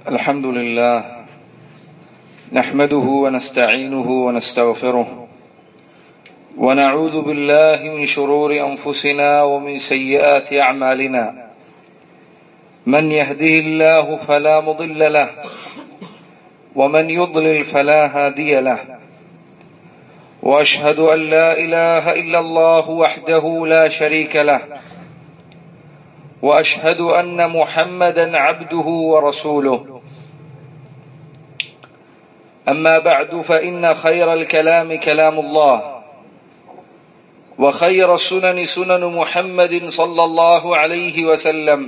الحمد لله نحمده ونستعينه ونستغفره ونعوذ بالله من شرور انفسنا ومن سيئات اعمالنا من يهده الله فلا مضل له ومن يضلل فلا هادي له واشهد ان لا اله الا الله وحده لا شريك له واشهد ان محمدا عبده ورسوله اما بعد فان خير الكلام كلام الله وخير السنن سنن محمد صلى الله عليه وسلم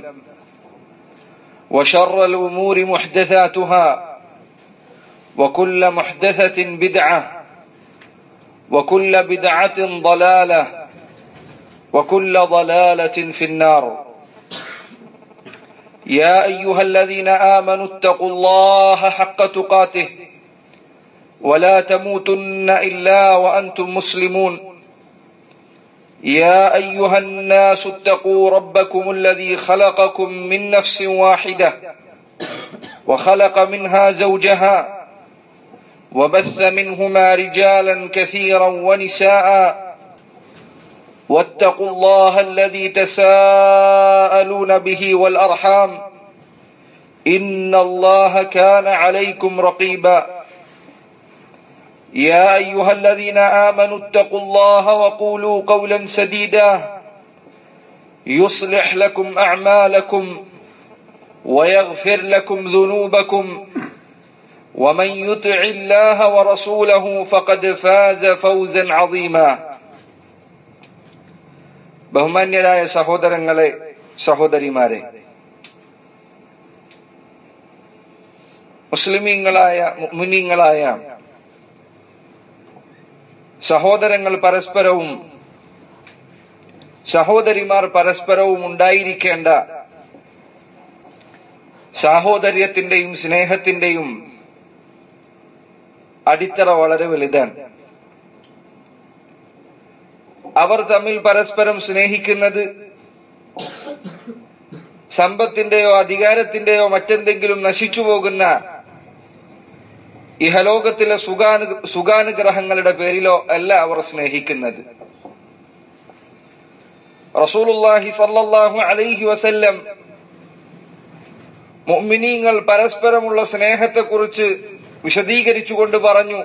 وشر الامور محدثاتها وكل محدثه بدعه وكل بدعه ضلاله وكل ضلاله في النار يا ايها الذين امنوا اتقوا الله حق تقاته ولا تموتن الا وانتم مسلمون يا ايها الناس اتقوا ربكم الذي خلقكم من نفس واحده وخلق منها زوجها وبث منهما رجالا كثيرا ونساء واتقوا الله الذي تساءلون به والارحام ان الله كان عليكم رقيبا يا ايها الذين امنوا اتقوا الله وقولوا قولا سديدا يصلح لكم اعمالكم ويغفر لكم ذنوبكم ومن يطع الله ورسوله فقد فاز فوزا عظيما ബഹുമാന്യരായ സഹോദരങ്ങളെ സഹോദരിമാരെ മുസ്ലിമീങ്ങളായ മുനിങ്ങളായ സഹോദരങ്ങൾ പരസ്പരവും സഹോദരിമാർ പരസ്പരവും ഉണ്ടായിരിക്കേണ്ട സാഹോദര്യത്തിന്റെയും സ്നേഹത്തിന്റെയും അടിത്തറ വളരെ വലുതാണ് അവർ തമ്മിൽ പരസ്പരം സ്നേഹിക്കുന്നത് സമ്പത്തിന്റെയോ അധികാരത്തിന്റെയോ മറ്റെന്തെങ്കിലും നശിച്ചു പോകുന്ന ഇഹലോകത്തിലെ സുഖാനു സുഖാനുഗ്രഹങ്ങളുടെ പേരിലോ അല്ല അവർ സ്നേഹിക്കുന്നത് റസൂലുല്ലാഹി സല്ലല്ലാഹു അലൈഹി വസല്ലം മുഅ്മിനീങ്ങൾ പരസ്പരമുള്ള സ്നേഹത്തെക്കുറിച്ച് വിശദീകരിച്ചുകൊണ്ട് പറഞ്ഞു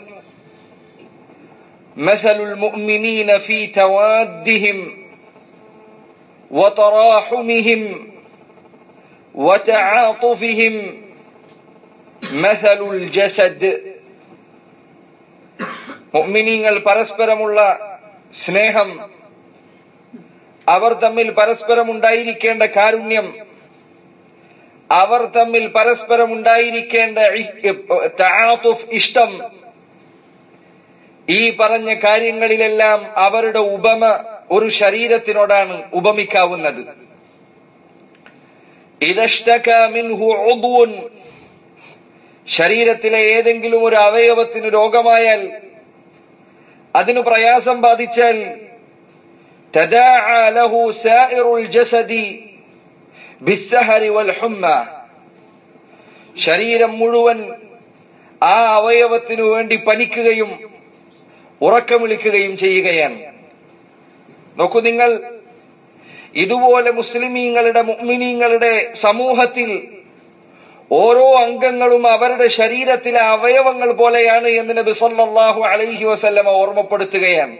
مثل المؤمنين في توادهم وتراحمهم وتعاطفهم مثل الجسد മുഅ്മിനീങ്ങൾ പരസ്പരമുള്ള സ്നേഹം അവർ തമ്മിൽ പരസ്പരം ഉണ്ടായിരിക്കേണ്ട കാരുണ്യം അവർ തമ്മിൽ പരസ്പരം ഉണ്ടായിരിക്കേണ്ട ഇഷ്ടം ഈ പറഞ്ഞ കാര്യങ്ങളിലെല്ലാം അവരുടെ ഉപമ ഒരു ശരീരത്തിനോടാണ് ഉപമിക്കാവുന്നത് ശരീരത്തിലെ ഏതെങ്കിലും ഒരു അവയവത്തിന് രോഗമായാൽ അതിനു പ്രയാസം ബാധിച്ചാൽ ശരീരം മുഴുവൻ ആ അവയവത്തിനു വേണ്ടി പനിക്കുകയും ഉറക്കം വിളിക്കുകയും ചെയ്യുകയാണ് നോക്കൂ നിങ്ങൾ ഇതുപോലെ മുസ്ലിമീങ്ങളുടെ മുഅ്മിനീങ്ങളുടെ സമൂഹത്തിൽ ഓരോ അംഗങ്ങളും അവരുടെ ശരീരത്തിലെ അവയവങ്ങൾ പോലെയാണ് എന്ന് നബി സല്ലല്ലാഹു അലൈഹി വസല്ലമ ഓർമ്മപ്പെടുത്തുകയാണ്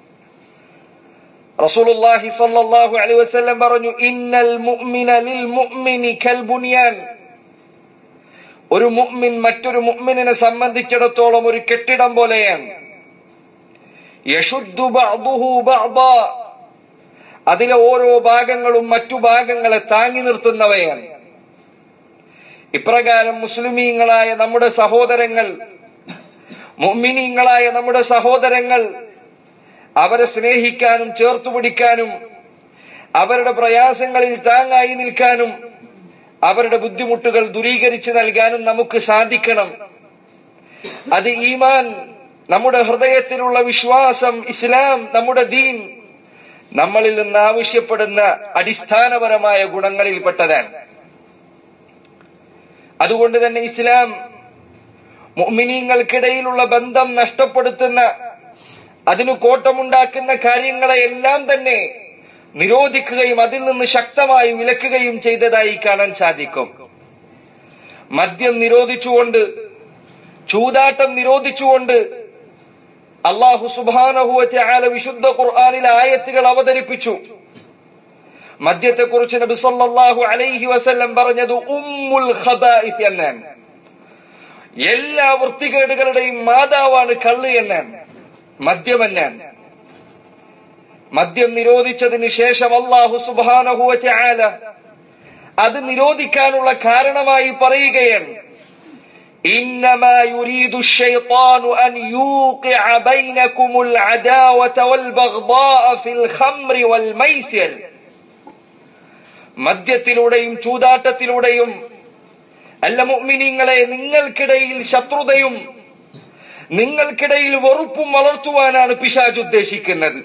റസൂലുള്ളാഹി സല്ലല്ലാഹു അലൈഹി വസല്ലം പറഞ്ഞു ഇന്നൽ മുഅ്മിന ലിൽ മുഅ്മിനി കൽ ബുനിയാൻ ഒരു മുഅ്മിൻ മറ്റൊരു മുഅ്മിനെ സംബന്ധിച്ചിടത്തോളം ഒരു കെട്ടിടം പോലെയാണ് യശുദ്ധു ബഅ്ദുഹു ബഅ്ദാ അതിലെ ഓരോ ഭാഗങ്ങളും മറ്റു ഭാഗങ്ങളെ താങ്ങി നിർത്തുന്നവയാണ് ഇപ്രകാരം മുസ്ലിമീങ്ങളായ നമ്മുടെ സഹോദരങ്ങൾ മുഅ്മിനീങ്ങളായ നമ്മുടെ സഹോദരങ്ങൾ അവരെ സ്നേഹിക്കാനും ചേർത്തുപിടിക്കാനും അവരുടെ പ്രയാസങ്ങളിൽ താങ്ങായി നിൽക്കാനും അവരുടെ ബുദ്ധിമുട്ടുകൾ ദൂരീകരിച്ചു നൽകാനും നമുക്ക് സാധിക്കണം അത് ഈമാൻ നമ്മുടെ ഹൃദയത്തിലുള്ള വിശ്വാസം ഇസ്ലാം നമ്മുടെ ദീൻ നമ്മളിൽ നിന്ന് ആവശ്യപ്പെടുന്ന അടിസ്ഥാനപരമായ ഗുണങ്ങളിൽപ്പെട്ടതാണ് അതുകൊണ്ട് തന്നെ ഇസ്ലാം മുഅ്മിനീങ്ങൾക്കിടയിലുള്ള ബന്ധം നഷ്ടപ്പെടുത്തുന്ന അതിനു കോട്ടമുണ്ടാക്കുന്ന കാര്യങ്ങളെ എല്ലാം തന്നെ നിരോധിക്കുകയും അതിൽ നിന്ന് ശക്തമായി വിലക്കുകയും ചെയ്തതായി കാണാൻ സാധിക്കും മദ്യം നിരോധിച്ചുകൊണ്ട് ചൂതാട്ടം നിരോധിച്ചുകൊണ്ട് അള്ളാഹു സുബാനഹുവത്തെ ആല വിശുദ്ധ ഖുർആാനിലെ ആയത്തുകൾ അവതരിപ്പിച്ചു മദ്യത്തെക്കുറിച്ച് നബി സല്ലല്ലാഹു അലൈഹി വസല്ലം പറഞ്ഞത് ഉമ്മുൽ ഖബായിസ് എന്നാണ് എല്ലാ വൃത്തികേടുകളുടെയും മാതാവാണ് കള്ള് എന്നാണ് മദ്യം എന്നാണ് മദ്യം നിരോധിച്ചതിന് ശേഷം അള്ളാഹു സുബാനഹുവത്തെ ആല അത് നിരോധിക്കാനുള്ള കാരണമായി പറയുകയാണ് إنما يريد الشيطان أن يوقع بينكم العداوة والبغضاء في الخمر والميسر മദ്യത്തിലൂടെയും ചൂതാട്ടത്തിലൂടെയും അല്ല മുഅ്മിനീങ്ങളെ നിങ്ങൾക്കിടയിൽ ശത്രുതയും നിങ്ങൾക്കിടയിൽ വെറുപ്പും വളർത്തുവാനാണ് പിശാജ് ഉദ്ദേശിക്കുന്നത്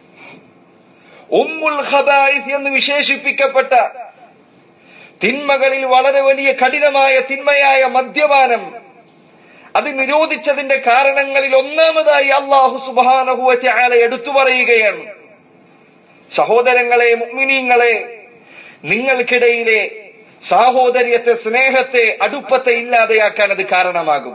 ഉമ്മുൽ ഖബായിസ് എന്ന് വിശേഷിപ്പിക്കപ്പെട്ട തിന്മകളിൽ വളരെ വലിയ കഠിനമായ തിന്മയായ മദ്യപാനം അത് നിരോധിച്ചതിന്റെ കാരണങ്ങളിൽ ഒന്നാമതായി അള്ളാഹു സുബാനഹുവറ്റ ആല എടുത്തു പറയുകയാണ് സഹോദരങ്ങളെ മുഅ്മിനീങ്ങളെ നിങ്ങൾക്കിടയിലെ സാഹോദര്യത്തെ സ്നേഹത്തെ അടുപ്പത്തെ ഇല്ലാതെയാക്കാൻ അത് കാരണമാകും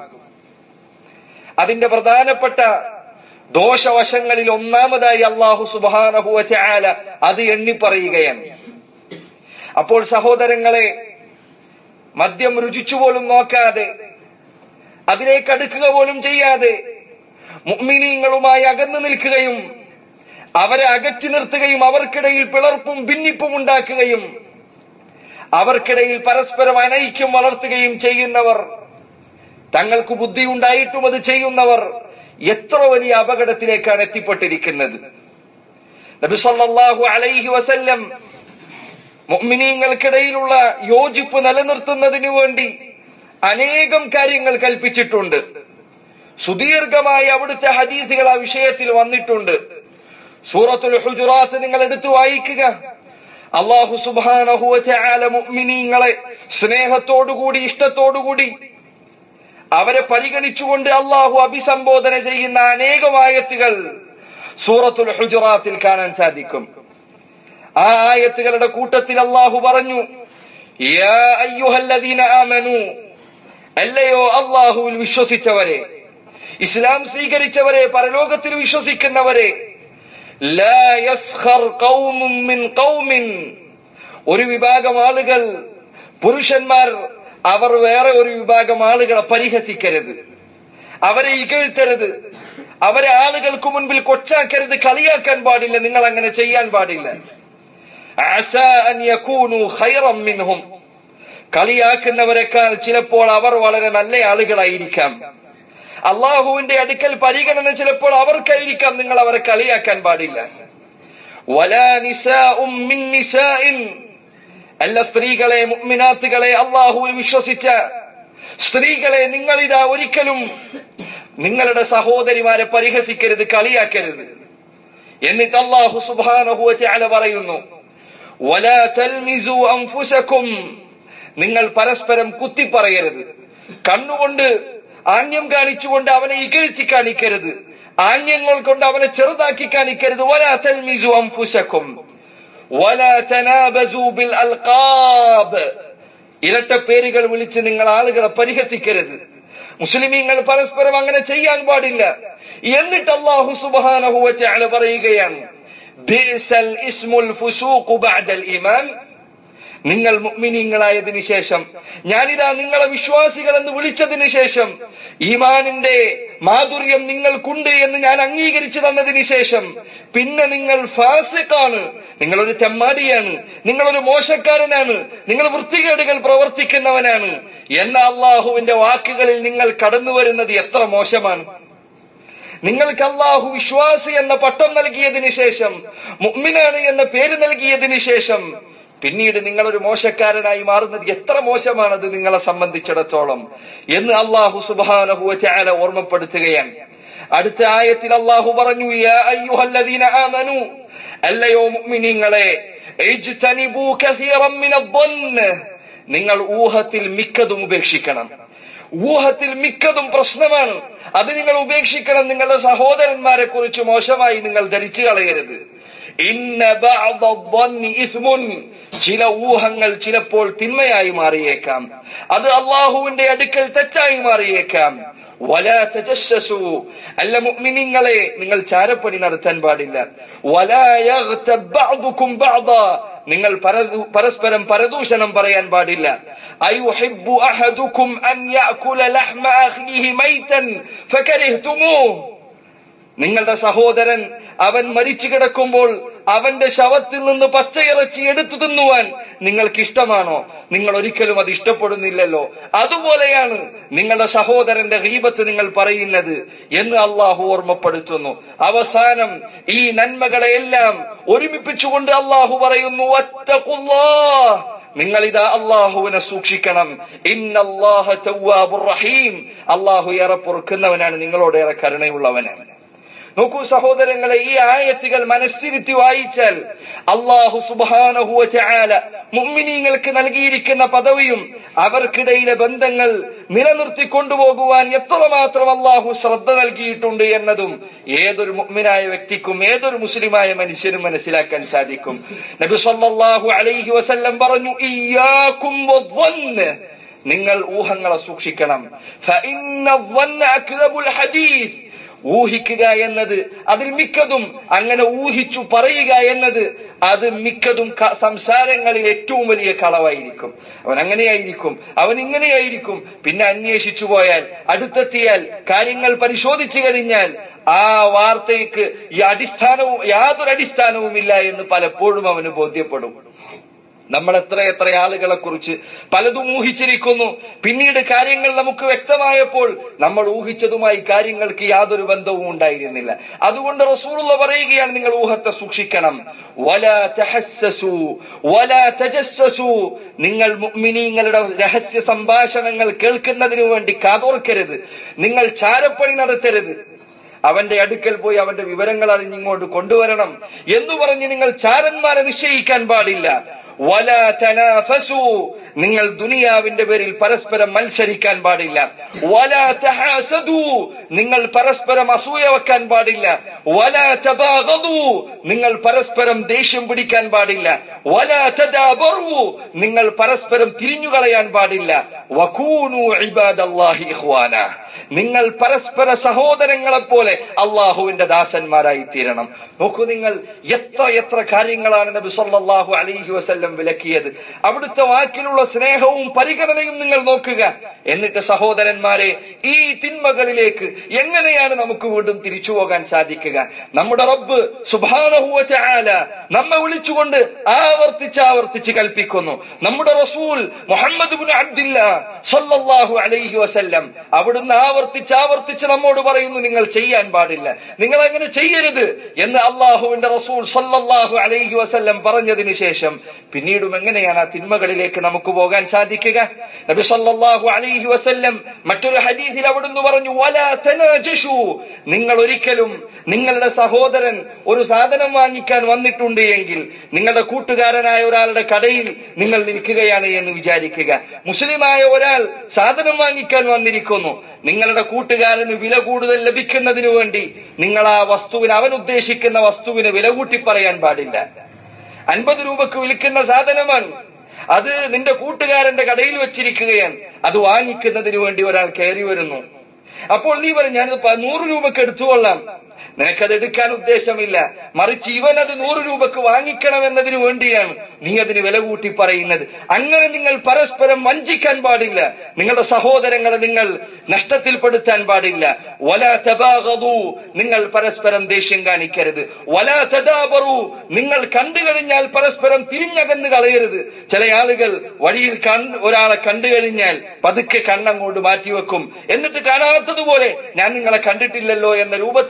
അതിന്റെ പ്രധാനപ്പെട്ട ദോഷവശങ്ങളിൽ ഒന്നാമതായി അള്ളാഹു സുബാനഹുവറ്റ ആല അത് എണ്ണി പറയുകയാണ് അപ്പോൾ സഹോദരങ്ങളെ മദ്യം രുചിച്ചു പോലും നോക്കാതെ അതിലേക്ക് അടുക്കുക പോലും ചെയ്യാതെ മുഅ്മിനീങ്ങളുമായി അകന്നു നിൽക്കുകയും അവരെ അകറ്റി നിർത്തുകയും അവർക്കിടയിൽ പിളർപ്പും ഭിന്നിപ്പും ഉണ്ടാക്കുകയും അവർക്കിടയിൽ പരസ്പരം അനൈക്യം വളർത്തുകയും ചെയ്യുന്നവർ തങ്ങൾക്ക് ബുദ്ധി ഉണ്ടായിട്ടും അത് ചെയ്യുന്നവർ എത്ര വലിയ അപകടത്തിലേക്കാണ് എത്തിപ്പെട്ടിരിക്കുന്നത് നബി സല്ലല്ലാഹു അലൈഹി വസല്ലം മുഅ്മിനീങ്ങൾക്കിടയിലുള്ള യോജിപ്പ് നിലനിർത്തുന്നതിനു വേണ്ടി അനേകം കാര്യങ്ങൾ കൽപ്പിച്ചിട്ടുണ്ട് സുദീർഘമായി അവിടുത്തെ ഹദീസുകൾ ആ വിഷയത്തിൽ വന്നിട്ടുണ്ട് സൂറത്തുൽ ഹുജുറാത്ത് നിങ്ങൾ എടുത്തു വായിക്കുക അള്ളാഹു സുബാനഹുല മുഅ്മിനീങ്ങളെ സ്നേഹത്തോടുകൂടി ഇഷ്ടത്തോടുകൂടി അവരെ പരിഗണിച്ചുകൊണ്ട് അള്ളാഹു അഭിസംബോധന ചെയ്യുന്ന അനേകം ആയത്തുകൾ സൂറത്തുൽ ഹുജുറാത്തിൽ കാണാൻ സാധിക്കും ആ ആയത്തുകളുടെ കൂട്ടത്തിൽ അള്ളാഹു പറഞ്ഞു യാ അയ്യുഹല്ലദീന ആമനു അല്ലയോ അള്ളാഹുവിൽ വിശ്വസിച്ചവരെ ഇസ്ലാം സ്വീകരിച്ചവരെ പരലോകത്തിൽ വിശ്വസിക്കുന്നവരെ ലാ യസ്ഖർ ഖൗമും മിൻ ഖൗമിൻ ഒരു വിഭാഗം ആളുകൾ പുരുഷന്മാർ അവർ വേറെ ഒരു വിഭാഗം ആളുകളെ പരിഹസിക്കരുത് അവരെ ഇകഴ്ത്തരുത് അവരെ ആളുകൾക്ക് മുൻപിൽ കൊച്ചാക്കരുത് കളിയാക്കാൻ പാടില്ല നിങ്ങൾ അങ്ങനെ ചെയ്യാൻ പാടില്ല عسى أن يكونوا خيرا منهم കളിയാക്കുന്നവരെക്കാൾ ചിലപ്പോൾ അവർ വളരെ നല്ല ആളുകളായിരിക്കാം അള്ളാഹുവിന്റെ അടുക്കൽ പരിഗണന ചിലപ്പോൾ അവർക്കായിരിക്കാം നിങ്ങൾ അവരെ കളിയാക്കാൻ പാടില്ല വലാ നിസാഉം മിൻ നിസാഇൻ അല്ല സ്ത്രീകളെ മുഅ്മിനാത്തുകളെ അള്ളാഹുവിൽ വിശ്വസിച്ച സ്ത്രീകളെ നിങ്ങളിതാ ഒരിക്കലും നിങ്ങളുടെ സഹോദരിമാരെ പരിഹസിക്കരുത് കളിയാക്കരുത് എന്നിട്ട് അള്ളാഹു സുബ്ഹാനഹു വതആല പറയുന്നു വലാ തൽമിസു അൻഫുസകും നിങ്ങൾ പരസ്പരം കുത്തിപ്പറയരുത് കണ്ണുകൊണ്ട് ആംഗ്യം കാണിച്ചുകൊണ്ട് അവനെ ഇകഴ്ത്തി കാണിക്കരുത് ആംഗ്യങ്ങൾ കൊണ്ട് അവനെ ചെറുതാക്കി കാണിക്കരുത് വലാ തൽമിസു അൻഫുസകും വലാ തനാബസു ബിൽ അൽഖാബ് ഇരട്ട പേരുകൾ വിളിച്ച് നിങ്ങൾ ആളുകളെ പരിഹസിക്കരുത് മുസ്ലിമീങ്ങൾ പരസ്പരം അങ്ങനെ ചെയ്യാൻ പാടില്ല എന്നിട്ട് അള്ളാഹു സുബ്ഹാനഹു വതആല പറയുകയാണ് ബിഅസൽ ഇസ്മുൽ ഫുസൂഖു ബഅദൽ ഈമാൻ നിങ്ങൾ മുഅ്മിനീങ്ങളായതിനു ശേഷം ഞാനിതാ നിങ്ങളെ വിശ്വാസികൾ എന്ന് വിളിച്ചതിന് ശേഷം ഈമാനിന്റെ മാധുര്യം നിങ്ങൾക്കുണ്ട് എന്ന് ഞാൻ അംഗീകരിച്ചു തന്നതിന് ശേഷം പിന്നെ നിങ്ങൾ ഫാസിഖാണ് നിങ്ങളൊരു തെമ്മാടിയാണ് നിങ്ങളൊരു മോശക്കാരനാണ് നിങ്ങൾ വൃത്തികേടുകൾ പ്രവർത്തിക്കുന്നവനാണ് എന്ന അള്ളാഹുവിന്റെ വാക്കുകളിൽ നിങ്ങൾ കടന്നു വരുന്നത് എത്ര മോശമാണ് നിങ്ങൾക്ക് അള്ളാഹു വിശ്വാസി എന്ന പട്ടം നൽകിയതിനു ശേഷം മുഅ്മിനാണ് എന്ന പേര് നൽകിയതിനു ശേഷം പിന്നീട് നിങ്ങളൊരു മോശക്കാരനായി മാറുന്നത് എത്ര മോശമാണത് നിങ്ങളെ സംബന്ധിച്ചിടത്തോളം എന്ന് അള്ളാഹു സുബാനഹുല ഓർമ്മപ്പെടുത്തുകയാണ് അടുത്ത ആയത്തിൽ അള്ളാഹു പറഞ്ഞു യാ അയ്യുഹല്ലദീന ആമനു അല്ലയോ മുഅ്മിനീങ്ങളെ ഇജ്തനിബൂ കസീറൻ മിനദ്ദन्न നിങ്ങൾ ഊഹത്തിൽ മിക്കതും ഉപേക്ഷിക്കണം ഊഹത്തിൽ മിക്കതും പ്രശ്നമാണ് അത് നിങ്ങൾ ഉപേക്ഷിക്കണം നിങ്ങളുടെ സഹോദരന്മാരെ കുറിച്ച് മോശമായി നിങ്ങൾ ധരിച്ചു കളയരുത് ഇന്ന ബഅദ ظن إثم. ചില ഊഹങ്ങൾ ചിലപ്പോൾ തിന്മയായി മാറിയേക്കാം അത് അള്ളാഹുവിന്റെ അടുക്കൽ തെറ്റായി മാറിയേക്കാം വലാ തജസ്സസു അല്ല മുഅ്മിനീങ്ങളെ നിങ്ങൾ ചാരപ്പണി നടത്താൻ പാടില്ല വലാ യഗ്തബ് ബഅദുകും ബഅദാ നിങ്ങൾ പരദൂ- പരസ്പരം പരദൂഷണം പറയാൻ പാടില്ല അയുഹിബ്ബു അഹദുകും അൻ യഅകുല ലഹ്മ അഖ്ലിഹി മൈതൻ ഫകരിഹ്തുമൂഹ് നിങ്ങളുടെ സഹോദരൻ അവൻ മരിച്ചു കിടക്കുമ്പോൾ അവന്റെ ശവത്തിൽ നിന്ന് പച്ചയിറച്ചി എടുത്തു തിന്നുവാൻ നിങ്ങൾക്ക് ഇഷ്ടമാണോ നിങ്ങൾ ഒരിക്കലും അത് ഇഷ്ടപ്പെടുന്നില്ലല്ലോ അതുപോലെയാണ് നിങ്ങളുടെ സഹോദരന്റെ ഗീബത്ത് നിങ്ങൾ പറയുന്നത് എന്ന് അള്ളാഹു ഓർമ്മപ്പെടുത്തുന്നു അവസാനം ഈ നന്മകളെയെല്ലാം ഒരുമിപ്പിച്ചുകൊണ്ട് അള്ളാഹു പറയുന്നു "വത്തഖുല്ലാഹ്." നിങ്ങൾ ഇതാ അള്ളാഹുവിനെ സൂക്ഷിക്കണം ഇന്നല്ലാഹ തവ്വാബുർ റഹീം അള്ളാഹു ഏറെ പൊറുക്കുന്നവനാണ് നിങ്ങളോട് ഏറെ കരുണയുള്ളവനാണ് നോക്കൂ സഹോദരങ്ങളെ ഈ ആയത്തുകൾ മനസ്സിരുത്തി വായിച്ചാൽ അള്ളാഹു സുബാനഹുവ ചാല മുമ്മിനീങ്ങൾക്ക് നൽകിയിരിക്കുന്ന പദവിയും അവർക്കിടയിലെ ബന്ധങ്ങൾ നിലനിർത്തി കൊണ്ടുപോകുവാൻ എത്രമാത്രം അള്ളാഹു ശ്രദ്ധ നൽകിയിട്ടുണ്ട് എന്നതും ഏതൊരു മുഗ്മിനായ വ്യക്തിക്കും ഏതൊരു മുസ്ലിമായ മനുഷ്യനും മനസ്സിലാക്കാൻ സാധിക്കും നബി സല്ലല്ലാഹു അലൈഹി വസല്ലം പറഞ്ഞു ഇയ്യാക്കും വദ്വന്ന് നിങ്ങൾ ഊഹങ്ങളെ സൂക്ഷിക്കണം ഫഇന്ന الظن أكذب الحديث ഊഹിക്കുക എന്നത് അതിൽ മിക്കതും അങ്ങനെ ഊഹിച്ചു പറയുക എന്നത് അത് മിക്കതും ക- സംസാരങ്ങളിൽ ഏറ്റവും വലിയ കളവായിരിക്കും അവൻ അങ്ങനെയായിരിക്കും അവൻ ഇങ്ങനെയായിരിക്കും പിന്നെ അന്വേഷിച്ചു പോയാൽ അടുത്തെത്തിയാൽ കാര്യങ്ങൾ പരിശോധിച്ചു കഴിഞ്ഞാൽ ആ വാർത്തയ്ക്ക് ഈ അടിസ്ഥാനവും യാതൊരു അടിസ്ഥാനവുമില്ല എന്ന് പലപ്പോഴും അവന് ബോധ്യപ്പെടും നമ്മൾ എത്ര എത്ര ആളുകളെ കുറിച്ച് പലതും ഊഹിച്ചിരിക്കുന്നു പിന്നീട് കാര്യങ്ങൾ നമുക്ക് വ്യക്തമായപ്പോൾ നമ്മൾ ഊഹിച്ചതുമായി കാര്യങ്ങൾക്ക് യാതൊരു ബന്ധവും ഉണ്ടായിരുന്നില്ല അതുകൊണ്ട് റസൂലുള്ള പറയുകയാണ് നിങ്ങൾ ഊഹത്തെ സൂക്ഷിക്കണം വല തഹസ്സസു വല തജസ്സസു നിങ്ങൾ മുഅ്മിനീങ്ങളുടെ രഹസ്യ സംഭാഷണങ്ങൾ കേൾക്കുന്നതിനു വേണ്ടി കാതോർക്കരുത് നിങ്ങൾ ചാരപ്പണി നടത്തരുത് അവന്റെ അടുക്കൽ പോയി അവന്റെ വിവരങ്ങൾ അറിഞ്ഞിങ്ങോട്ട് കൊണ്ടുവരണം എന്ന് പറഞ്ഞ് നിങ്ങൾ ചാരന്മാരെ നിശ്ചയിക്കാൻ പാടില്ല വല തനാഫസു നിങ്ങൾ ദുനിയാവിന്റെ പേരിൽ പരസ്പരം മത്സരിക്കാൻ പാടില്ല വല തഹാസദു നിങ്ങൾ പരസ്പരം അസൂയ വെക്കാൻ പാടില്ല വല തബാഗദു നിങ്ങൾ പരസ്പരം ദേഷ്യം പിടിക്കാൻ പാടില്ല വല തദാബറു നിങ്ങൾ പരസ്പരം തിരിഞ്ഞുകളയാൻ പാടില്ല വകൂനു ഇബാദല്ലാഹി ഇഖ്വാന നിങ്ങൾ പരസ്പര സഹോദരങ്ങളെ പോലെ അള്ളാഹുവിന്റെ ദാസന്മാരായി തീരണം നോക്കൂ നിങ്ങൾ എത്ര എത്ര കാര്യങ്ങളാണ് നബി സല്ലല്ലാഹു അലൈഹി വസല്ലം വിലക്കിയത് അവിടുത്തെ വാക്കിലുള്ള സ്നേഹവും പരിഗണനയും നിങ്ങൾ നോക്കുക എന്നിട്ട് സഹോദരന്മാരെ ഈ തിന്മകളിലേക്ക് എങ്ങനെയാണ് നമുക്ക് വീണ്ടും തിരിച്ചു പോകാൻ സാധിക്കുക നമ്മുടെ റബ്ബ് സുബാനഹുവ ചാല നമ്മെ വിളിച്ചുകൊണ്ട് ആവർത്തിച്ച് ആവർത്തിച്ച് കൽപ്പിക്കുന്നു നമ്മുടെ റസൂൽ മുഹമ്മദ് ബിൻ അബ്ദില്ല സല്ലല്ലാഹു അലൈഹി വസല്ലം അവിടുന്ന് ആവർത്തിച്ച് ആവർത്തിച്ച് നമ്മോട് പറയുന്നു നിങ്ങൾ ചെയ്യാൻ പാടില്ല നിങ്ങൾ അങ്ങനെ ചെയ്യരുത് എന്ന് അള്ളാഹുവിന്റെ റസൂൽ സല്ലല്ലാഹു അലൈഹി വസല്ലം പറഞ്ഞതിന് ശേഷം പിന്നീടും എങ്ങനെയാണ് ആ തിന്മകളിലേക്ക് നമുക്ക് പോകാൻ സാധിക്കുക നബി സല്ലല്ലാഹു അലൈഹി വസല്ലം മറ്റൊരു ഹദീസിൽ അവിടുന്ന് പറഞ്ഞു വലാ തനാജഷു നിങ്ങൾ ഒരിക്കലും നിങ്ങളുടെ സഹോദരൻ ഒരു സാധനം വാങ്ങിക്കാൻ വന്നിട്ടുണ്ട് എങ്കിൽ നിങ്ങളുടെ കൂട്ടുകാരനായ ഒരാളുടെ കടയിൽ നിങ്ങൾ നിൽക്കുകയാണ് എന്ന് വിചാരിക്കുക മുസ്ലിമായ ഒരാൾ സാധനം വാങ്ങിക്കാൻ വന്നിരിക്കുന്നു നിങ്ങളുടെ കൂട്ടുകാരന് വില കൂടുതൽ ലഭിക്കുന്നതിനു വേണ്ടി നിങ്ങൾ ആ വസ്തുവിന് അവൻ ഉദ്ദേശിക്കുന്ന വസ്തുവിന് വില കൂട്ടി പറയാൻ പാടില്ല അൻപത് രൂപക്ക് വിൽക്കുന്ന സാധനമാണ് അത് നിന്റെ കൂട്ടുകാരന്റെ കടയിൽ വെച്ചിരിക്കുകയാണ് അത് വാങ്ങിക്കുന്നതിന് വേണ്ടി ഒരാൾ കയറി വരുന്നു അപ്പോൾ നീ പറയും ഞാനത് പ- നൂറ് രൂപക്ക് എടുത്തുകൊള്ളാം നിനക്കത് എടുക്കാൻ ഉദ്ദേശമില്ല മറിച്ച് ഇവൻ അത് നൂറ് രൂപക്ക് വാങ്ങിക്കണം എന്നതിന് വേണ്ടിയാണ് നീ അതിന് വില കൂട്ടി പറയുന്നത് അങ്ങനെ നിങ്ങൾ പരസ്പരം വഞ്ചിക്കാൻ പാടില്ല നിങ്ങളുടെ സഹോദരങ്ങളെ നിങ്ങൾ നഷ്ടത്തിൽപ്പെടുത്താൻ പാടില്ല വല തബാഗതു നിങ്ങൾ പരസ്പരം ദേഷ്യം കാണിക്കരുത് വല തദാബറു നിങ്ങൾ കണ്ടു കഴിഞ്ഞാൽ പരസ്പരം തിരിഞ്ഞകന്ന് കളയരുത് ചില ആളുകൾ വഴിയിൽ കൺ- ഒരാളെ കണ്ടു കഴിഞ്ഞാൽ പതുക്കെ കണ്ണങ്ങോട്ട് മാറ്റിവെക്കും എന്നിട്ട് കാണാത്തതുപോലെ ഞാൻ നിങ്ങളെ കണ്ടിട്ടില്ലല്ലോ എന്ന രൂപത്തിൽ അങ്ങ് നടന്നു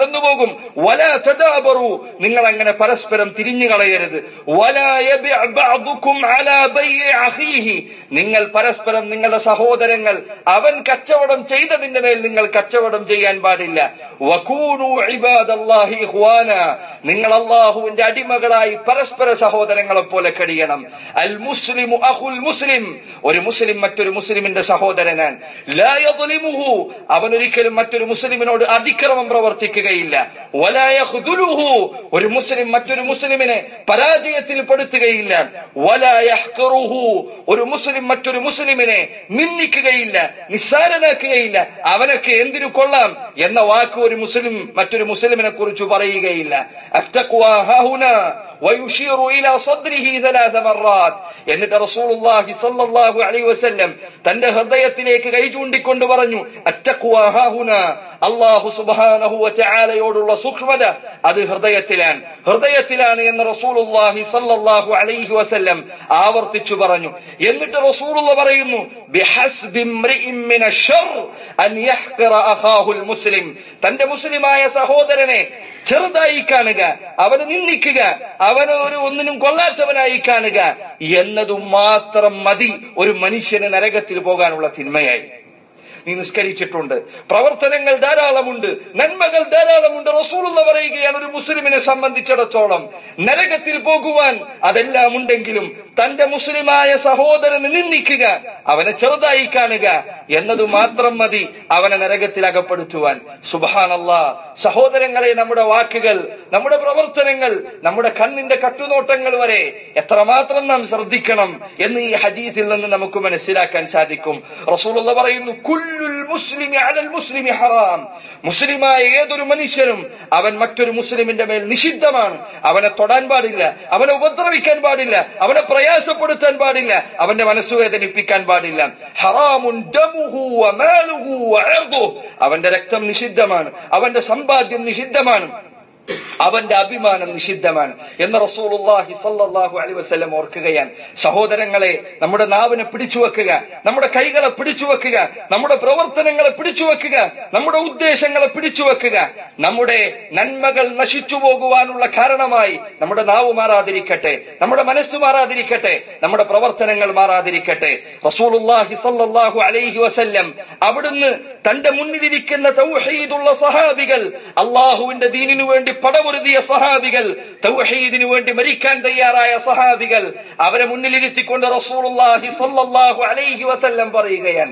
കടന്നുപോകും വല തദാബറു നിങ്ങൾ അങ്ങനെ പരസ്പരം തിരിഞ്ഞു കളയരുത് വല യബിഅ ബഅദുകും അലാ ബൈഇ അഖീഹി നിങ്ങൾ പരസ്പരം നിങ്ങളുടെ സഹോദരങ്ങൾ അവൻ കച്ചവടം ചെയ്തതിന്റെ മേൽ നിങ്ങൾ കച്ചവടം ചെയ്യാൻ പാടില്ല വകൂനു ഇബാദല്ലാഹി ഇഖ്വാന നിങ്ങൾ അള്ളാഹുവിന്റെ അടിമകളായി പരസ്പര സഹോദരങ്ങളെ പോലെ കഴിയണം അൽ മുസ്ലിമു അഖുൽ മുസ്ലിം ഒരു മുസ്ലിം മറ്റൊരു മുസ്ലിമിന്റെ സഹോദരനാണ് ലാ യദ്ലിമുഹു അവൻ ഒരിക്കലും മറ്റൊരു മുസ്ലിമിനോട് അതിക്രമം പ്രവർത്തിക്കുകയില്ല വലാ യഖ്ദുലുഹു ഒരു മുസ്ലിം മറ്റൊരു മുസ്ലിമിനെ പരാജയത്തിൽ പെടുത്തുകയില്ല വലാ യഹ്ഖറുഹു ഒരു മുസ്ലിം മറ്റൊരു മുസ്ലിമിനെ നിന്ദിക്കുകയില്ല നിസ്സാരനാക്കുകയില്ല അവനൊക്കെ എന്തിനു കൊള്ളാം എന്ന വാക്ക് ഒരു മുസ്ലിം മറ്റൊരു മുസ്ലിമിനെ കുറിച്ച് പറയുകയില്ല അത്തഖ്വാ ഹാഹുന ويشير إلى صدره ثلاث مرات എന്നിട്ട് റസൂലുള്ളാഹി സ്വല്ലല്ലാഹു അലൈഹി വസല്ലം തന്റെ ഹൃദയത്തിലേക്ക് കൈ ചൂണ്ടിക്കൊണ്ട് പറഞ്ഞു അത്തഖ്വാ ഹാഹുന അല്ലാഹു സുബ്ഹാനഹു വതആലയോടുള്ള സൂക്ഷ്മത അത് ഹൃദയത്തിലാണ് ഹൃദയത്തിലാണ് എന്ന് റസൂലുള്ളാഹി സ്വല്ലല്ലാഹു അലൈഹി വസല്ലം ആവർത്തിച്ചു പറഞ്ഞു എന്നിട്ട് റസൂലുള്ള പറയുന്നു ബിഹസ്ബി ഇംറിഇൻ മിന ശർ അൻ യഹ്ഖറ അഖാഹുൽ മുസ്ലിം തന്റെ മുസ്ലിമായ സഹോദരനെ ചെറുതായി കാണുക അവനെ നിന്ദിക്കുക അവനെ ഒരു ഒന്നിനും കൊള്ളാത്തവനായി കാണുക എന്നതു മാത്രം മതി ഒരു മനുഷ്യന് നരകത്തിൽ പോകാനുള്ള തിന്മയായി നീ നിസ്കരിച്ചിട്ടുണ്ട് പ്രവർത്തനങ്ങൾ ധാരാളമുണ്ട് നന്മകൾ ധാരാളമുണ്ട് റസൂലുള്ള പറയുകയാണ് ഒരു മുസ്ലിമിനെ സംബന്ധിച്ചിടത്തോളം നരകത്തിൽ പോകുവാൻ അതെല്ലാം ഉണ്ടെങ്കിലും തന്റെ മുസ്ലിമായ സഹോദരനെ നിന്ദിക്കുക അവനെ ചെറുതായി കാണുക എന്നത് മാത്രം മതി അവനെ നരകത്തിൽ അകപ്പെടുത്തുവാൻ സുബാനല്ല സഹോദരങ്ങളെ നമ്മുടെ വാക്കുകൾ നമ്മുടെ പ്രവർത്തനങ്ങൾ നമ്മുടെ കണ്ണിന്റെ കട്ടുനോട്ടങ്ങൾ വരെ എത്രമാത്രം നാം ശ്രദ്ധിക്കണം എന്ന് ഈ ഹദീസിൽ നിന്ന് നമുക്ക് മനസ്സിലാക്കാൻ സാധിക്കും റസൂലുള്ള പറയുന്നു കുല്ലുൽ മുസ്ലിമി അലൽ മുസ്ലിമി ഹറാം മുസ്ലിമായ ഏതൊരു മനുഷ്യനും അവൻ മറ്റൊരു മുസ്ലിമിന്റെ മേൽ നിഷിദ്ധമാണ് അവനെ തൊടാൻ പാടില്ല അവനെ ഉപദ്രവിക്കാൻ പാടില്ല അവനെ പ്രയാസപ്പെടുത്താൻ പാടില്ല അവന്റെ മനസ്സ് വേദനിപ്പിക്കാൻ പാടില്ല ഹറാമുൻ ദമുഹു വമാലുഹു വഅർദുഹു അവന്റെ രക്തം നിഷിദ്ധമാണ് അവന്റെ സമ്പാദ്യം നിഷിദ്ധമാണ് അവന്റെ അഭിമാനം നിഷിദ്ധമാണ് എന്ന് റസൂലുള്ളാഹി സല്ലല്ലാഹു അലൈഹി വസല്ലം ഓർക്കുകയാണ് സഹോദരങ്ങളെ നമ്മുടെ നാവിനെ പിടിച്ചു വെക്കുക നമ്മുടെ കൈകളെ പിടിച്ചു വെക്കുക നമ്മുടെ പ്രവർത്തനങ്ങളെ പിടിച്ചു വെക്കുക നമ്മുടെ ഉദ്ദേശങ്ങളെ പിടിച്ചു വെക്കുക നമ്മുടെ നന്മകൾ നശിച്ചു പോകുവാനുള്ള കാരണമായി നമ്മുടെ നാവ് മാറാതിരിക്കട്ടെ നമ്മുടെ മനസ്സ് മാറാതിരിക്കട്ടെ നമ്മുടെ പ്രവർത്തനങ്ങൾ മാറാതിരിക്കട്ടെ റസൂലുള്ളാഹി സല്ലല്ലാഹു അലൈഹി വസല്ലം അവിടുന്ന് തന്റെ മുന്നിലിരിക്കുന്ന തൗഹീദുള്ള സഹാബികൾ അള്ളാഹുവിന്റെ ദീനിനു വേണ്ടി പടപൊരുതിയ സഹാബികൾ തൗഹീദിനു വേണ്ടി മരിക്കാൻ തയ്യാറായ സഹാബികൾ അവരെ മുന്നിലിരുത്തിക്കൊണ്ട് റസൂലുള്ളാഹി സ്വല്ലല്ലാഹു അലൈഹി വസല്ലം പറയുകയാണ്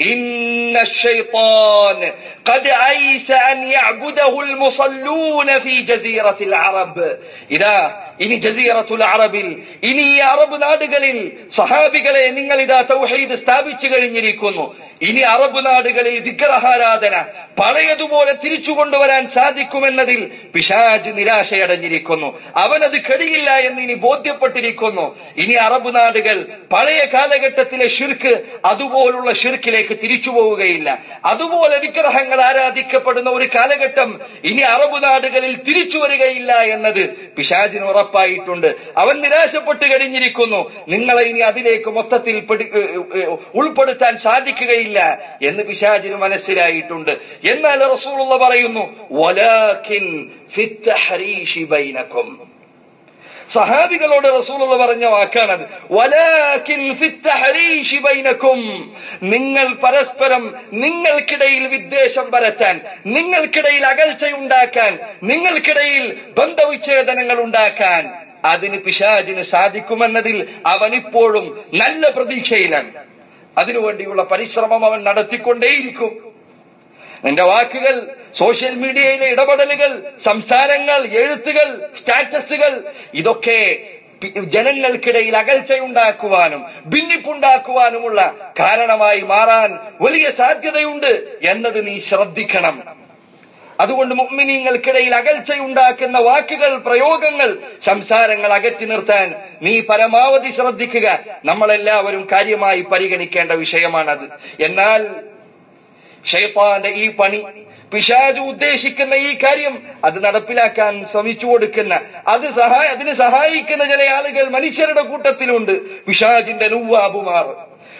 ഇന്ന الشيطان قد أيس أن يعبده المصلون في جزيرة العرب إذا ഇനി ജസീറത്തുൽ അറബിൽ ഇനി ഈ അറബ് നാടുകളിൽ സഹാബികളെ നിങ്ങൾ ഇതാ തൗഹീദ് സ്ഥാപിച്ചു കഴിഞ്ഞിരിക്കുന്നു ഇനി അറബ് നാടുകളിൽ വിഗ്രഹാരാധന പഴയതുപോലെ തിരിച്ചു കൊണ്ടുവരാൻ സാധിക്കുമെന്നതിൽ പിശാജ് നിരാശയടഞ്ഞിരിക്കുന്നു അവനത് കഴിയില്ല എന്ന് ഇനി ബോധ്യപ്പെട്ടിരിക്കുന്നു ഇനി അറബ് നാടുകൾ പഴയ കാലഘട്ടത്തിലെ ഷിർക്ക് അതുപോലുള്ള ഷിർക്കിലേക്ക് തിരിച്ചു പോവുകയില്ല അതുപോലെ വിഗ്രഹങ്ങൾ ആരാധിക്കപ്പെടുന്ന ഒരു കാലഘട്ടം ഇനി അറബ് നാടുകളിൽ തിരിച്ചു വരികയില്ല എന്നത് പിശാജിന് ഉറപ്പായിട്ടുണ്ട് അവൻ നിരാശപ്പെട്ട് കഴിഞ്ഞിരിക്കുന്നു നിങ്ങളെ ഇനി അതിലേക്ക് മൊത്തത്തിൽ പെടി- ഏ, ഏ, ഉൾപ്പെടുത്താൻ സാധിക്കുകയില്ല എന്ന് പിശാജിന് മനസ്സിലായിട്ടുണ്ട് എന്നാൽ റസൂലുള്ള പറയുന്നു വലാകിൻ ഫിത്തഹരീഷി ബൈനക്കും സഹാബികളോട് റസൂലുള്ള പറഞ്ഞ വാക്കാണത് വലാകിൻ ഫിത്തഹരീഷി ബൈനക്കും നിങ്ങൾ പരസ്പരം നിങ്ങൾക്കിടയിൽ വിദ്വേഷം പരത്താൻ നിങ്ങൾക്കിടയിൽ അകൽച്ചയുണ്ടാക്കാൻ നിങ്ങൾക്കിടയിൽ ബന്ധവിച്ഛേദനങ്ങൾ ഉണ്ടാക്കാൻ അതിന് പിശാജിന് സാധിക്കുമെന്നതിൽ അവനിപ്പോഴും നല്ല പ്രതീക്ഷയിലാണ് അതിനുവേണ്ടിയുള്ള പരിശ്രമം അവൻ നടത്തിക്കൊണ്ടേയിരിക്കും നിന്റെ വാക്കുകൾ സോഷ്യൽ മീഡിയയിലെ ഇടപെടലുകൾ സംസാരങ്ങൾ എഴുത്തുകൾ സ്റ്റാറ്റസുകൾ ഇതൊക്കെ പി- ജനങ്ങൾക്കിടയിൽ അകൽച്ചയുണ്ടാക്കുവാനും ഭിന്നിപ്പുണ്ടാക്കുവാനുമുള്ള കാരണമായി മാറാൻ വലിയ സാധ്യതയുണ്ട് എന്നത് നീ ശ്രദ്ധിക്കണം അതുകൊണ്ട് മുഅ്മിനീങ്ങൾക്കിടയിൽ അകൽച്ചയുണ്ടാക്കുന്ന വാക്കുകൾ പ്രയോഗങ്ങൾ സംസാരങ്ങൾ അകറ്റി നിർത്താൻ നീ പരമാവധി ശ്രദ്ധിക്കുക നമ്മളെല്ലാവരും കാര്യമായി പരിഗണിക്കേണ്ട വിഷയമാണത് എന്നാൽ ഷെയ്ത്താന്റെ ഈ പണി പിശാജ് ഉദ്ദേശിക്കുന്ന ഈ കാര്യം അത് നടപ്പിലാക്കാൻ ശ്രമിച്ചു കൊടുക്കുന്ന അത് സഹായ അതിന് സഹായിക്കുന്ന ചില ആളുകൾ മനുഷ്യരുടെ കൂട്ടത്തിലുണ്ട് പിശാജിന്റെ നുവാബുമാർ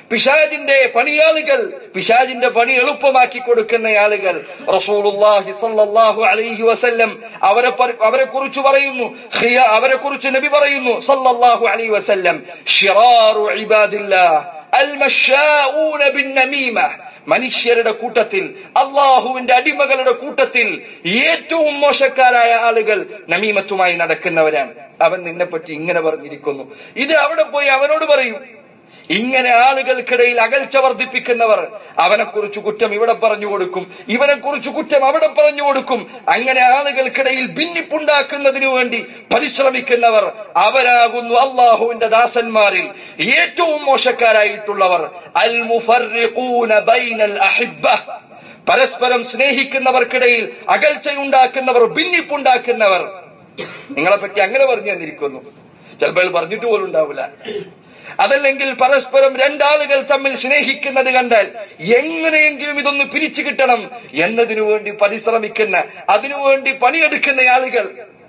പിശാജിന്റെ പണിയാളുകൾ പിശാജിന്റെ പണി എളുപ്പമാക്കി കൊടുക്കുന്ന ആളുകൾ റസൂലുള്ളാഹി സ്വല്ലല്ലാഹു അലൈഹി വസല്ലം അവരെ പ- അവരെ കുറിച്ച് പറയുന്നു ഖിയ- അവരെ കുറിച്ച് നബി പറയുന്നു സല്ലല്ലാഹു അലൈഹി വസല്ലം ഷിറാറു ഇബാദില്ലാഹ് അൽമശാഊന ബിന്നമീമ മനുഷ്യരുടെ കൂട്ടത്തിൽ അള്ളാഹുവിന്റെ അടിമകളുടെ കൂട്ടത്തിൽ ഏറ്റവും മോശക്കാരായ ആളുകൾ നമീമത്തുമായി നടക്കുന്നവരാണ് അവൻ നിന്നെപ്പറ്റി ഇങ്ങനെ പറഞ്ഞിരിക്കുന്നു ഇത് അവിടെ പോയി അവനോട് പറയും ഇങ്ങനെ ആളുകൾക്കിടയിൽ അകൽച്ച വർദ്ധിപ്പിക്കുന്നവർ അവനെക്കുറിച്ച് കുറ്റം ഇവിടെ പറഞ്ഞു കൊടുക്കും ഇവനെക്കുറിച്ച് കുറ്റം അവിടെ പറഞ്ഞു കൊടുക്കും അങ്ങനെ ആളുകൾക്കിടയിൽ ഭിന്നിപ്പുണ്ടാക്കുന്നതിനു വേണ്ടി പരിശ്രമിക്കുന്നവർ അവരാകുന്നു അള്ളാഹുവിന്റെ ദാസന്മാരിൽ ഏറ്റവും മോശക്കാരായിട്ടുള്ളവർ അൽ മുഫർരിഖൂന ബൈനൽ അഹിബ്ബ പരസ്പരം സ്നേഹിക്കുന്നവർക്കിടയിൽ അകൽച്ചയുണ്ടാക്കുന്നവർ ഭിന്നിപ്പുണ്ടാക്കുന്നവർ നിങ്ങളെ പറ്റി അങ്ങനെ പറഞ്ഞു തന്നിരിക്കുന്നു ചിലപ്പോൾ പറഞ്ഞിട്ട് പോലും ഉണ്ടാവില്ല അതല്ലെങ്കിൽ പരസ്പരം രണ്ടാളുകൾ തമ്മിൽ സ്നേഹിക്കുന്നത് കണ്ടാൽ എങ്ങനെയെങ്കിലും ഇതൊന്ന് പിരിച്ചു കിട്ടണം എന്നതിനു വേണ്ടി പരിശ്രമിക്കുന്ന അതിനുവേണ്ടി പണിയെടുക്കുന്ന ആളുകൾ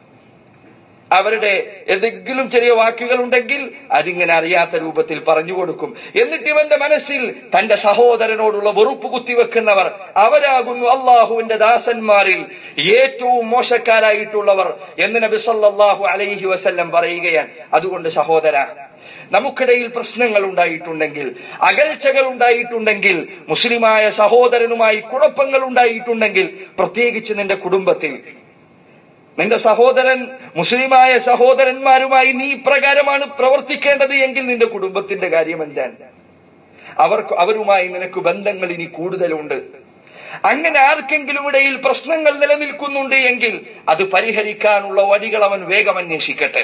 അവരുടെ എന്തെങ്കിലും ചെറിയ വാക്കുകൾ ഉണ്ടെങ്കിൽ അതിങ്ങനെ അറിയാത്ത രൂപത്തിൽ പറഞ്ഞു കൊടുക്കും എന്നിട്ട് ഇവന്റെ മനസ്സിൽ തന്റെ സഹോദരനോടുള്ള വെറുപ്പ് കുത്തിവെക്കുന്നവർ അവരാകുന്നു അള്ളാഹുവിന്റെ ദാസന്മാരിൽ ഏറ്റവും മോശക്കാരായിട്ടുള്ളവർ എന്ന് നബി സല്ലല്ലാഹു അലൈഹി വസല്ലം പറയുകയാണ് അതുകൊണ്ട് സഹോദര നമുക്കിടയിൽ പ്രശ്നങ്ങൾ ഉണ്ടായിട്ടുണ്ടെങ്കിൽ അകൽച്ചകൾ ഉണ്ടായിട്ടുണ്ടെങ്കിൽ മുസ്ലിമായ സഹോദരനുമായി കുഴപ്പങ്ങൾ ഉണ്ടായിട്ടുണ്ടെങ്കിൽ പ്രത്യേകിച്ച് നിന്റെ കുടുംബത്തിൽ നിന്റെ സഹോദരൻ മുസ്ലിമായ സഹോദരന്മാരുമായി നീ ഇപ്രകാരമാണ് പ്രവർത്തിക്കേണ്ടത് എങ്കിൽ നിന്റെ കുടുംബത്തിന്റെ കാര്യം എന്താണ് അവർക്ക് അവരുമായി നിനക്ക് ബന്ധങ്ങൾ ഇനി കൂടുതലുണ്ട് അങ്ങനെ ആർക്കെങ്കിലും ഇടയിൽ പ്രശ്നങ്ങൾ നിലനിൽക്കുന്നുണ്ട് എങ്കിൽ അത് പരിഹരിക്കാനുള്ള വഴികൾ അവൻ വേഗം അന്വേഷിക്കട്ടെ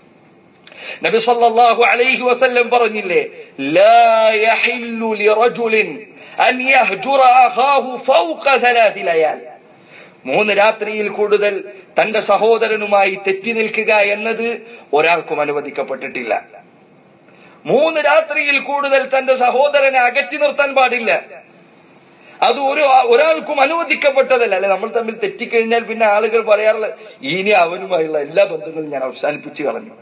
നബി സല്ലല്ലാഹു അലൈഹി വസല്ലം പറഞ്ഞില്ലേ ലാ യഹില്ലു ലിറജുലിൻ അൻ യഹ്ജുറ അഖാഹു ഫൗക ഥലാഥി ലയാൽ മൂന്ന് രാത്രിയിൽ കൂടുതൽ തന്റെ സഹോദരനുമായി തെറ്റി നിൽക്കുക എന്നത് ഒരാൾക്കും അനുവദിക്കപ്പെട്ടിട്ടില്ല മൂന്ന് രാത്രിയിൽ കൂടുതൽ തന്റെ സഹോദരനെ അകറ്റി നിർത്താൻ പാടില്ല അത് ഒരു ഒരാൾക്കും അനുവദിക്കപ്പെട്ടതല്ല അല്ലെ നമ്മൾ തമ്മിൽ തെറ്റിക്കഴിഞ്ഞാൽ പിന്നെ ആളുകൾ പറയാറുള്ള ഇനി അവനുമായുള്ള എല്ലാ ബന്ധങ്ങളും ഞാൻ അവസാനിപ്പിച്ചു കളഞ്ഞു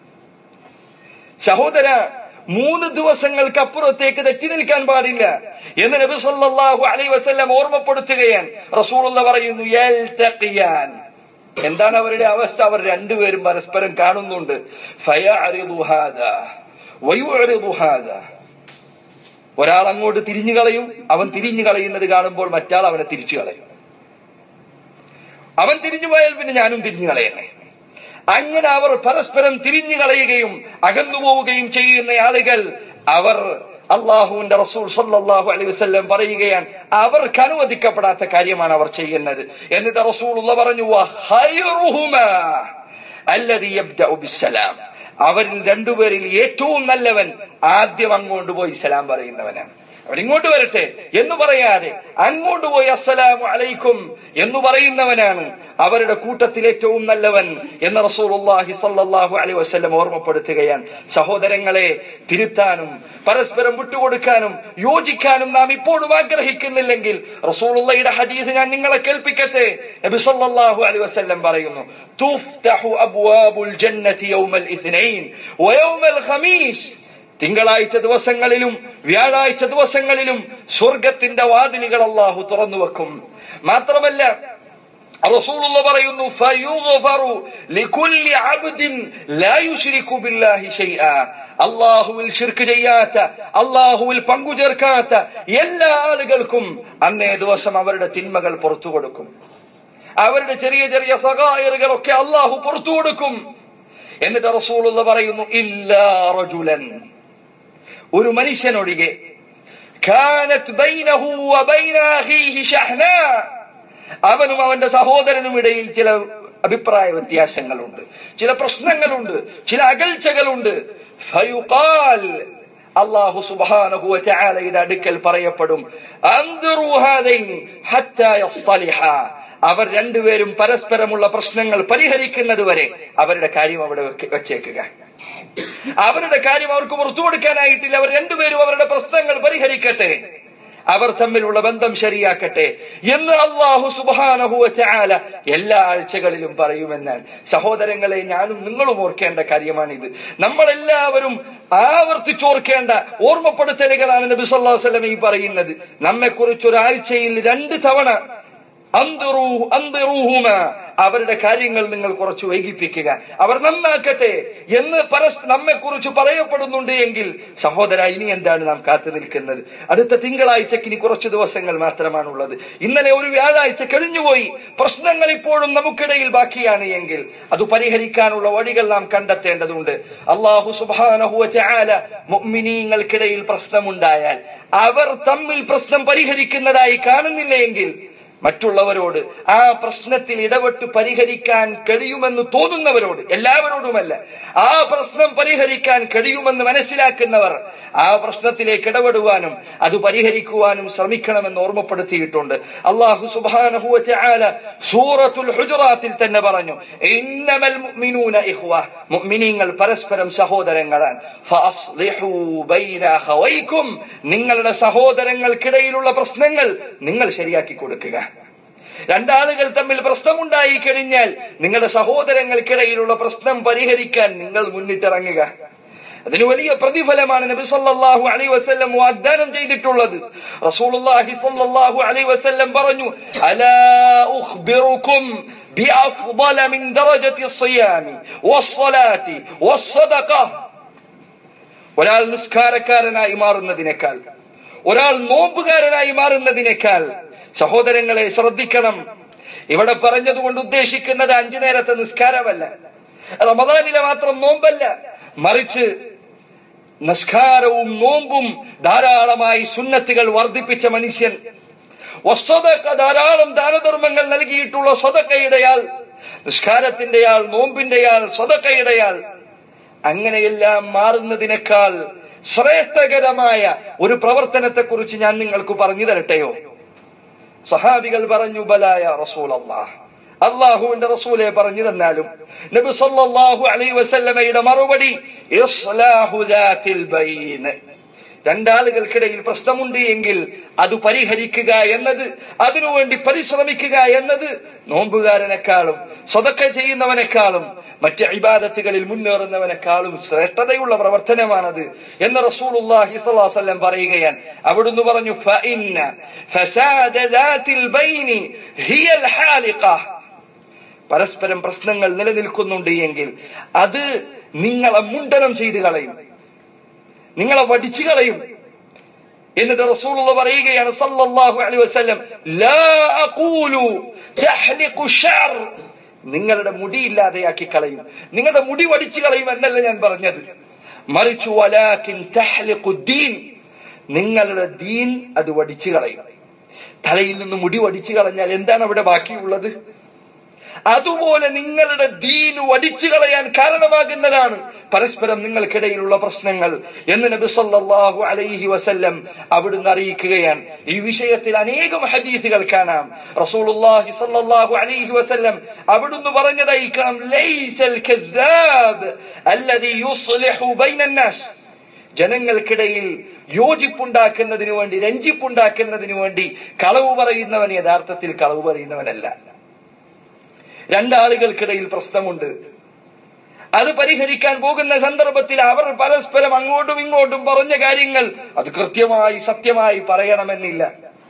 സഹോദര മൂന്ന് ദിവസങ്ങൾക്ക് അപ്പുറത്തേക്ക് തെറ്റി നിൽക്കാൻ പാടില്ല എന്ന് നബി സല്ലല്ലാഹു അലൈഹി വസല്ലം ഓർമ്മപ്പെടുത്തുകയാണ് റസൂലുള്ള പറയുന്നു യൽതഖിയാൻ എന്താണ് അവരുടെ അവസ്ഥ അവർ രണ്ടുപേരും പരസ്പരം കാണുന്നുണ്ട് ഫയഅറിദു ഹാദാ വയുഅറിദു ഹാദാ ഒരാൾ അങ്ങോട്ട് തിരിഞ്ഞു കളയും അവൻ തിരിഞ്ഞു കളയുന്നത് കാണുമ്പോൾ മറ്റാൾ അവനെ തിരിച്ചു കളയും അവൻ തിരിഞ്ഞു പോയാൽ പിന്നെ ഞാനും തിരിഞ്ഞു കളയണേ അങ്ങനെ അവർ പരസ്പരം തിരിഞ്ഞു കളയുകയും അകന്നു പോവുകയും ചെയ്യുന്ന ആളുകൾ അവർ അള്ളാഹുവിന്റെ റസൂൽ സല്ലല്ലാഹു അലൈഹി വസല്ലം പറയുകയാണ് അവർക്ക് അനുവദിക്കപ്പെടാത്ത കാര്യമാണ് അവർ ചെയ്യുന്നത് എന്നിട്ട് റസൂൽ പറഞ്ഞു "വഖൈറുഹുമാ അല്ലദീ യബ്ദഉ ബിസ്സലാം അവരിൽ രണ്ടുപേരിൽ ഏറ്റവും നല്ലവൻ ആദ്യം അങ്ങോട്ട് പോയി സലാം പറയുന്നവനാണ് അവരിങ്ങോട്ട് വരട്ടെ എന്ന് പറയാതെ അങ്ങോട്ട് പോയി അസ്സലാമു അലൈക്കും എന്ന് പറയുന്നവനാണ് അവരുടെ കൂട്ടത്തിൽ ഏറ്റവും നല്ലവൻ എന്ന് റസൂലുള്ളാഹി സല്ലല്ലാഹു അലൈഹി വസല്ലം ഓർമ്മപ്പെടുത്തുകയാണ് സഹോദരങ്ങളെ തിരുത്താനും പരസ്പരം വിട്ടുകൊടുക്കാനും യോജിക്കാനും നാം ഇപ്പോഴും ആഗ്രഹിക്കുന്നില്ലെങ്കിൽ റസൂലുള്ളയുടെ ഹദീസ് ഞാൻ നിങ്ങളെ കേൾപ്പിക്കട്ടെ നബി സല്ലല്ലാഹു അലൈഹി വസല്ലം പറയുന്നു തുഫ്തഹു അബ്വാബുൽ ജന്നതി യൗമൽ ഇത്നൈൻ വയൗമൽ ഖമീസ് തിങ്കളാഴ്ച ദിവസങ്ങളിലും വ്യാഴാഴ്ച ദിവസങ്ങളിലും സ്വർഗത്തിന്റെ വാതിലുകൾ അള്ളാഹു തുറന്നു വെക്കും മാത്രമല്ല റസൂലുള്ള പറയുന്നു ഫയുഗ്ഫറു ലികുല്ലി അബ്ദിൻ ലാ യുശ്രികു ബില്ലാഹി ഷൈആ അള്ളാഹുവിൽ ഷിർക്ക് ചെയ്യാത്ത അള്ളാഹുവിൽ പങ്കു ചേർക്കാത്ത എല്ലാ ആളുകൾക്കും അന്നേ ദിവസം അവരുടെ തിന്മകൾ പുറത്തു കൊടുക്കും അവരുടെ ചെറിയ ചെറിയ സഹായറുകളൊക്കെ അള്ളാഹു പുറത്തു കൊടുക്കും എന്നിട്ട് റസൂലുള്ള പറയുന്നു ഇല്ലാ റജുലൻ ഒരു മനുഷ്യനൊഴികെ കാനത്ത് ബൈനഹു വബൈന അഖീഹി ഷഹ്നാ അവനും അവന്റെ സഹോദരനും ഇടയിൽ ചില അഭിപ്രായ വ്യത്യാസങ്ങളുണ്ട് ചില പ്രശ്നങ്ങളുണ്ട് ചില അകൽച്ചകളുണ്ട് ഫയുഖാൽ അള്ളാഹു സുബ്ഹാനഹു വതആലയുടെ അടുക്കൽ പറയപ്പെടും അൻദുറു ഹാദൈനി ഹത്താ യസ്തലിഹാ അവർ രണ്ടുപേരും പരസ്പരമുള്ള പ്രശ്നങ്ങൾ പരിഹരിക്കുന്നത് വരെ അവരുടെ കാര്യം അവിടെ വെക്ക- വെച്ചേക്കുക അവരുടെ കാര്യം അവർക്ക് പുറത്തു കൊടുക്കാനായിട്ടില്ല അവർ രണ്ടുപേരും അവരുടെ പ്രശ്നങ്ങൾ പരിഹരിക്കട്ടെ അവർ തമ്മിലുള്ള ബന്ധം ശരിയാക്കട്ടെ എന്ന് അള്ളാഹു സുബാനഹുവ ചാല എല്ലാ ആഴ്ചകളിലും പറയുമെന്നാൽ സഹോദരങ്ങളെ ഞാനും നിങ്ങളും ഓർക്കേണ്ട കാര്യമാണിത് നമ്മളെല്ലാവരും ആവർത്തിച്ചോർക്കേണ്ട ഓർമ്മപ്പെടുത്തലുകളാണ് നബി സല്ലല്ലാഹു അലൈഹി വസല്ലം ഈ പറയുന്നത് നമ്മെക്കുറിച്ച് ഒരാഴ്ചയിൽ രണ്ട് തവണ അന്തിറൂ അന്തിറൂഹുമ അവരുടെ കാര്യങ്ങൾ നിങ്ങൾ കുറച്ച് വൈകിപ്പിക്കുക അവർ നന്നാക്കട്ടെ എന്ന് പരസ് നമ്മെ കുറിച്ച് പറയപ്പെടുന്നുണ്ട് എങ്കിൽ സഹോദര ഇനി എന്താണ് നാം കാത്തു നിൽക്കുന്നത് അടുത്ത തിങ്കളാഴ്ചക്ക് ഇനി കുറച്ച് ദിവസങ്ങൾ മാത്രമാണുള്ളത് ഇന്നലെ ഒരു വ്യാഴാഴ്ച കഴിഞ്ഞുപോയി പ്രശ്നങ്ങൾ ഇപ്പോഴും നമുക്കിടയിൽ ബാക്കിയാണ് എങ്കിൽ അത് പരിഹരിക്കാനുള്ള വഴികൾ നാം കണ്ടെത്തേണ്ടതുണ്ട് അള്ളാഹു സുബാനഹുവ ചാല മുഅ്മിനീങ്ങൾക്കിടയിൽ പ്രശ്നമുണ്ടായാൽ അവർ തമ്മിൽ പ്രശ്നം പരിഹരിക്കുന്നതായി കാണുന്നില്ല എങ്കിൽ മറ്റുള്ളവരോട് ആ പ്രശ്നത്തിൽ ഇടപെട്ട് പരിഹരിക്കാൻ കഴിയുമെന്ന് തോന്നുന്നവരോട് എല്ലാവരോടുമല്ല ആ പ്രശ്നം പരിഹരിക്കാൻ കഴിയുമെന്ന് മനസ്സിലാക്കുന്നവർ ആ പ്രശ്നത്തിലേക്ക് ഇടപെടുവാനും അത് പരിഹരിക്കുവാനും ശ്രമിക്കണമെന്ന് ഓർമ്മപ്പെടുത്തിയിട്ടുണ്ട് അള്ളാഹു സുബാനഹുവ സൂറത്തുൽ ഹുജറാത്തിൽ തന്നെ പറഞ്ഞു ഇന്നമൽ മുഅ്മിനൂന ഇഖ്വ മുഅ്മിനീങ്ങൾ പരസ്പരം സഹോദരങ്ങളാണ് ഫഅസ്ലിഹൂ ബൈന അഖവൈക്കും നിങ്ങളുടെ സഹോദരങ്ങൾക്കിടയിലുള്ള പ്രശ്നങ്ങൾ നിങ്ങൾ ശരിയാക്കി കൊടുക്കുക രണ്ടാളുകൾ തമ്മിൽ പ്രശ്നമുണ്ടായി കഴിഞ്ഞാൽ നിങ്ങളുടെ സഹോദരങ്ങൾക്കിടയിലുള്ള പ്രശ്നം പരിഹരിക്കാൻ നിങ്ങൾ മുന്നിട്ടിറങ്ങുക അതിന് വലിയ പ്രതിഫലമാണ് നബി സല്ലല്ലാഹു അലൈഹി വസല്ലം വാഗ്ദാനം ചെയ്തിട്ടുള്ളത് റസൂലുള്ളാഹി സല്ലല്ലാഹു അലൈഹി വസല്ലം പറഞ്ഞു അലാ ഉഖ്ബിറുക്കും بأفضل من درجة الصيام والصلاة والصدقة ഒരാൾ നിസ്കാരക്കാരനായി മാറുന്നതിനേക്കാൾ ഒരാൾ നോമ്പുകാരനായി മാറുന്നതിനേക്കാൾ സഹോദരങ്ങളെ ശ്രദ്ധിക്കണം ഇവിടെ പറഞ്ഞതുകൊണ്ട് ഉദ്ദേശിക്കുന്നത് അഞ്ചു നേരത്തെ നിസ്കാരമല്ല റമദാനിലെ മാത്രം നോമ്പല്ല മറിച്ച് നിസ്കാരവും നോമ്പും ധാരാളമായി സുന്നത്തുകൾ വർദ്ധിപ്പിച്ച മനുഷ്യൻ വസ്വതക്ക ധാരാളം ദാനധർമ്മങ്ങൾ നൽകിയിട്ടുള്ള സ്വതക്കയുടെയാൾ നിസ്കാരത്തിന്റെയാൾ നോമ്പിന്റെയാൾ സ്വതക്കയുടെയാൾ അങ്ങനെയെല്ലാം മാറുന്നതിനേക്കാൾ ശ്രേഷ്ഠകരമായ ഒരു പ്രവർത്തനത്തെക്കുറിച്ച് ഞാൻ നിങ്ങൾക്ക് പറഞ്ഞു തരട്ടെയോ സഹാബികൾ പറഞ്ഞു ബലായ റസൂൽ അള്ളാഹ് അള്ളാഹുവിന്റെ റസൂലെ പറഞ്ഞു തന്നാലും നബി സല്ലല്ലാഹു അലൈഹി വസല്ലമയുടെ മറുപടി ഇസ്ലാഹു ദാത്തിൽ ബൈൻ രണ്ടാളുകൾക്കിടയിൽ പ്രശ്നമുണ്ട് എങ്കിൽ അത് പരിഹരിക്കുക എന്നത് അതിനുവേണ്ടി പരിശ്രമിക്കുക എന്നത് നോമ്പുകാരനെക്കാളും സ്വതക്ക ചെയ്യുന്നവനെക്കാളും മറ്റ് ഇബാദത്തുകളിൽ മുന്നേറുന്നവനെക്കാളും ശ്രേഷ്ഠതയുള്ള പ്രവർത്തനമാണത് എന്ന് റസൂലുള്ളാഹി സ്വല്ലല്ലാഹു അലൈഹി വസല്ലം പറയുകയാണ് അവിടുന്ന് പറഞ്ഞു ഫഇന്ന ഫസാദ ദാത്തിൽ ബൈനി ഹിയൽ ഹാലിഖ പരസ്പരം പ്രശ്നങ്ങൾ നിലനിൽക്കുന്നുണ്ട് എങ്കിൽ അത് നിങ്ങളെ മുണ്ടനം ചെയ്ത് കളയും നിങ്ങളെ വടിച്ചു കളയും എന്നിട്ട് റസൂലുള്ള പറയുകയാണ് സല്ലല്ലാഹു അലൈഹി വസല്ലം ലാ അഖൂലു തഹ്ലിഖു ഷർ നിങ്ങളുടെ മുടി ഇല്ലാതെയാക്കി കളയും നിങ്ങളുടെ മുടി വടിച്ചു കളയും എന്നല്ല ഞാൻ പറഞ്ഞത് മറിച്ചു വലാകിൻ തഹ്ലിഖു ദീൻ നിങ്ങളുടെ ദീൻ അത് വടിച്ചു കളയും തലയിൽ നിന്ന് മുടി വടിച്ചു കളഞ്ഞാൽ എന്താണ് അവിടെ ബാക്കിയുള്ളത് അതുപോലെ നിങ്ങളുടെ ദീന് വടിച്ചു കളയാൻ കാരണമാകുന്നതാണ് പരസ്പരം നിങ്ങൾക്കിടയിലുള്ള പ്രശ്നങ്ങൾ എന്ന് നബി സല്ലല്ലാഹു അലൈഹി വസല്ലം അവിടുന്ന് അറിയിക്കുകയാണ് ഈ വിഷയത്തിൽ അനേകം ഹദീസുകൾ കാണാം റസൂലുള്ളാഹി സല്ലല്ലാഹു അലൈഹി വസല്ലം അവിടുന്ന് പറഞ്ഞതായി കാണാം ലൈസൽ കദ്ദാബ് അല്ലദി യുസ്ലിഹു ബൈനന്നാസ് ജനങ്ങൾക്കിടയിൽ യോജിപ്പുണ്ടാക്കുന്നതിനു വേണ്ടി രഞ്ജിപ്പുണ്ടാക്കുന്നതിനു വേണ്ടി കളവ് പറയുന്നവൻ യഥാർത്ഥത്തിൽ കളവ് പറയുന്നവനല്ല രണ്ടാളുകൾക്കിടയിൽ പ്രശ്നമുണ്ട് അത് പരിഹരിക്കാൻ പോകുന്ന സന്ദർഭത്തിൽ അവർ പരസ്പരം അങ്ങോട്ടും ഇങ്ങോട്ടും പറഞ്ഞ കാര്യങ്ങൾ അത് കൃത്യമായി സത്യമായി പറയണമെന്നില്ല